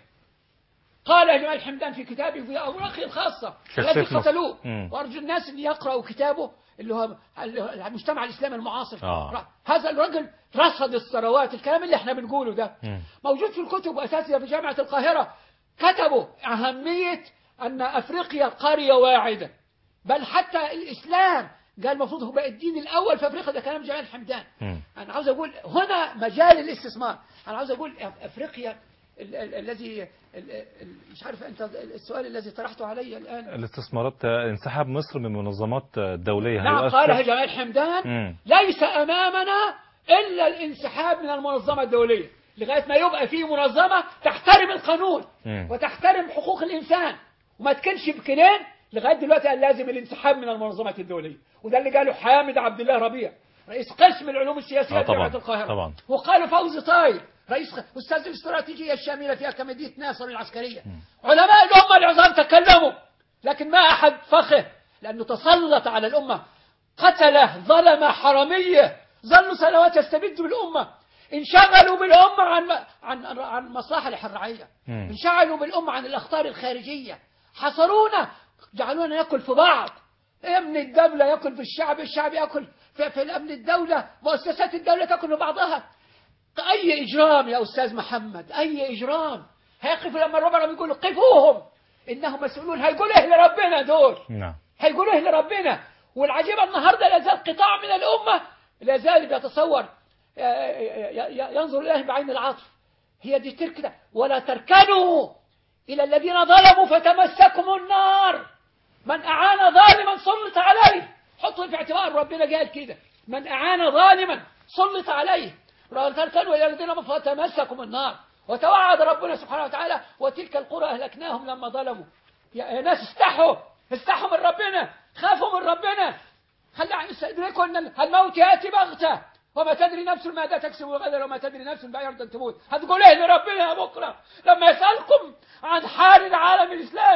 قال جمال حمدان في كتابه في أوراقه الخاصة شيخ التي سيف نصر. قتلوه مم. وأرجو الناس أن يقرأوا كتابه اللي هو اللي هو المجتمع الإسلامي المعاصر آه. هذا الرجل رصد الثروات الكلام اللي احنا بنقوله ده مم. موجود في الكتب وأساتذة في جامعة القاهرة كتبوا أهمية أن أفريقيا قرية واحدة بل حتى الإسلام قال المفروض هو بقى الدين الأول في أفريقيا ده كلام جمال حمدان مم. أنا عاوز أقول هنا مجال الاستثمار أنا عاوز أقول أف- أفريقيا ال- ال- الذي ال- ال- مش عارف أنت السؤال الذي طرحته علي الآن الاستثمارات انسحاب مصر من منظمات دولية نعم هيؤثر قالها جمال حمدان مم. ليس أمامنا إلا الانسحاب من المنظمة الدولية لغاية ما يبقى في منظمة تحترم القانون مم. وتحترم حقوق الإنسان وما تكنش بكنين لغاية دلوقتي قال لازم الانسحاب من المنظمات الدولية وده اللي قاله حامد عبد الله ربيع رئيس قسم العلوم السياسية آه في طبعا، جامعة القاهرة طبعا. وقال فوزي طاير رئيس أستاذ الاستراتيجية الشاملة في أكاديمية ناصر العسكرية علماء الأمة العظام تكلموا لكن ما أحد فخه لأنه تسلط على الأمة قتله ظلم حرامية ظلوا سنوات يستبدوا بالأمة انشغلوا بالأمة عن عن عن مصالح الرعية مم. انشغلوا بالأمة عن الأخطار الخارجية حصرونا جعلونا ناكل في بعض امن الدولة ياكل في الشعب الشعب ياكل في, في الامن الدولة مؤسسات الدولة تاكل في بعضها اي اجرام يا استاذ محمد اي اجرام هيقفوا لما الربع يقولوا قفوهم انهم مسؤولون هيقولوا ايه لربنا دول نعم هيقولوا ايه لربنا والعجيب النهارده لا زال قطاع من الامه لا زال يتصور ي- ي- ي- ينظر اليه بعين العطف هي دي تركنا ولا تركنوا الى الذين ظلموا فتمسكم النار من اعان ظالما سلط عليه حطوا في اعتبار ربنا قال كده من اعان ظالما سلط عليه ولا تركنوا الى الذين فتمسكم النار وتوعد ربنا سبحانه وتعالى وتلك القرى اهلكناهم لما ظلموا يا يا ناس استحوا استحوا من ربنا خافوا من ربنا خلي يستدركوا ان الموت ياتي بغته وما تدري نفس ماذا تكسب غدا وما تدري نفس بأي أرض تموت هتقول ايه لربنا يا بكره لما يسالكم عن حال العالم الاسلامي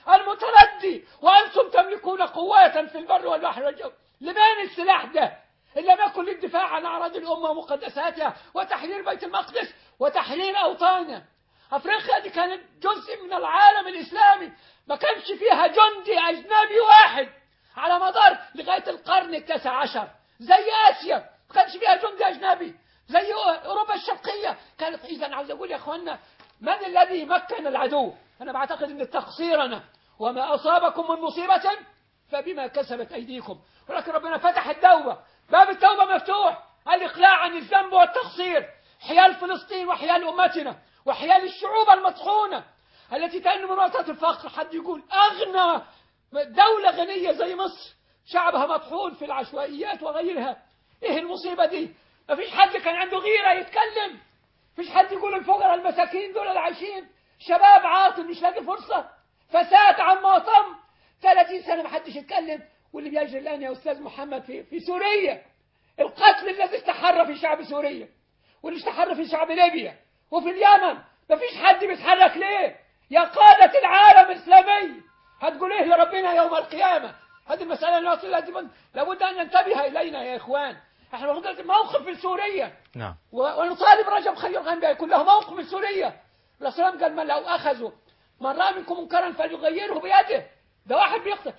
المتردي وأنتم تملكون قوة في البر والبحر والجو لمن السلاح ده إن لم يكن للدفاع عن أعراض الأمة ومقدساتها وتحرير بيت المقدس وتحرير أوطانها أفريقيا دي كانت جزء من العالم الإسلامي ما كانش فيها جندي أجنبي واحد على مدار لغاية القرن التاسع عشر زي آسيا ما كانش فيها جندي أجنبي زي أوروبا الشرقية كانت إذا عاوز أقول يا إخوانا من الذي مكن العدو أنا بعتقد أن تقصيرنا وما أصابكم من مصيبة فبما كسبت أيديكم ولكن ربنا فتح التوبة باب التوبة مفتوح الإقلاع عن الذنب والتقصير حيال فلسطين وحيال أمتنا وحيال الشعوب المطحونة التي تأن من وسط الفقر حد يقول أغنى دولة غنية زي مصر شعبها مطحون في العشوائيات وغيرها إيه المصيبة دي ما فيش حد كان عنده غيرة يتكلم فيش حد يقول الفقراء المساكين دول اللي عايشين شباب عاطل مش لاقي فرصة فساد عما طم 30 سنة ما حدش يتكلم واللي بيجري الآن يا أستاذ محمد في, في سوريا القتل الذي استحر في شعب سوريا واللي استحر في شعب ليبيا وفي اليمن ما فيش حد بيتحرك ليه يا قادة العالم الإسلامي هتقول إيه لربنا يوم القيامة هذه المسألة لازم لابد أن ننتبه إلينا يا إخوان احنا واخدين موقف من سوريا نعم ونطالب رجب خير الغنبي يكون له موقف من سوريا الرسول قال من لو أخذوا من رأى منكم منكرا فليغيره بيده ده واحد بيقتل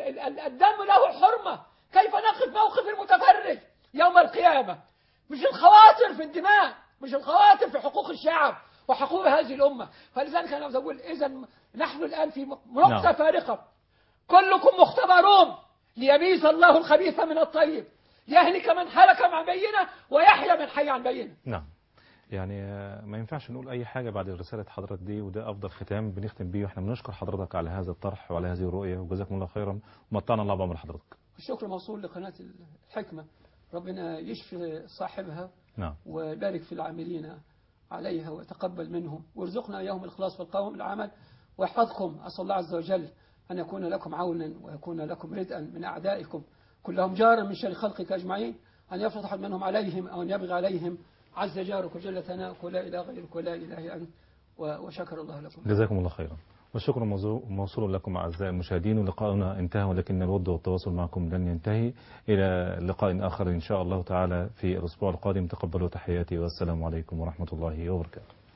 الدم له حرمة كيف نقف موقف المتفرج يوم القيامة مش الخواطر في الدماء مش الخواطر في حقوق الشعب وحقوق هذه الأمة فلذلك أنا أقول إذا نحن الآن في نقطة نعم. فارقة كلكم مختبرون ليميز الله الخبيث من الطيب يهلك من هلك عن بينه ويحيى من حي عن بينه نعم يعني آه، ما ينفعش نقول أي حاجة بعد رسالة حضرتك دي وده أفضل ختام بنختم بيه واحنا بنشكر حضرتك على هذا الطرح وعلى هذه الرؤية وجزاكم الله خيرا ومتعنا الله بعمر حضرتك الشكر موصول لقناة الحكمة ربنا يشفي صاحبها نعم ويبارك في العاملين عليها ويتقبل منهم وارزقنا إياهم الإخلاص في القوم العمل ويحفظكم أسأل الله عز وجل أن يكون لكم عونا ويكون لكم ردءا من أعدائكم كلهم جارا من شر خلقك أجمعين أن يفتح منهم عليهم أو أن يبغى عليهم عز جارك وجل ثناؤك ولا إله غيرك ولا إله أنت و- وشكر الله لكم جزاكم الله خيرا والشكر موزو- موصول لكم أعزائي المشاهدين ولقاؤنا انتهى ولكن الود والتواصل معكم لن ينتهي إلى لقاء آخر إن شاء الله تعالى في الأسبوع القادم تقبلوا تحياتي والسلام عليكم ورحمة الله وبركاته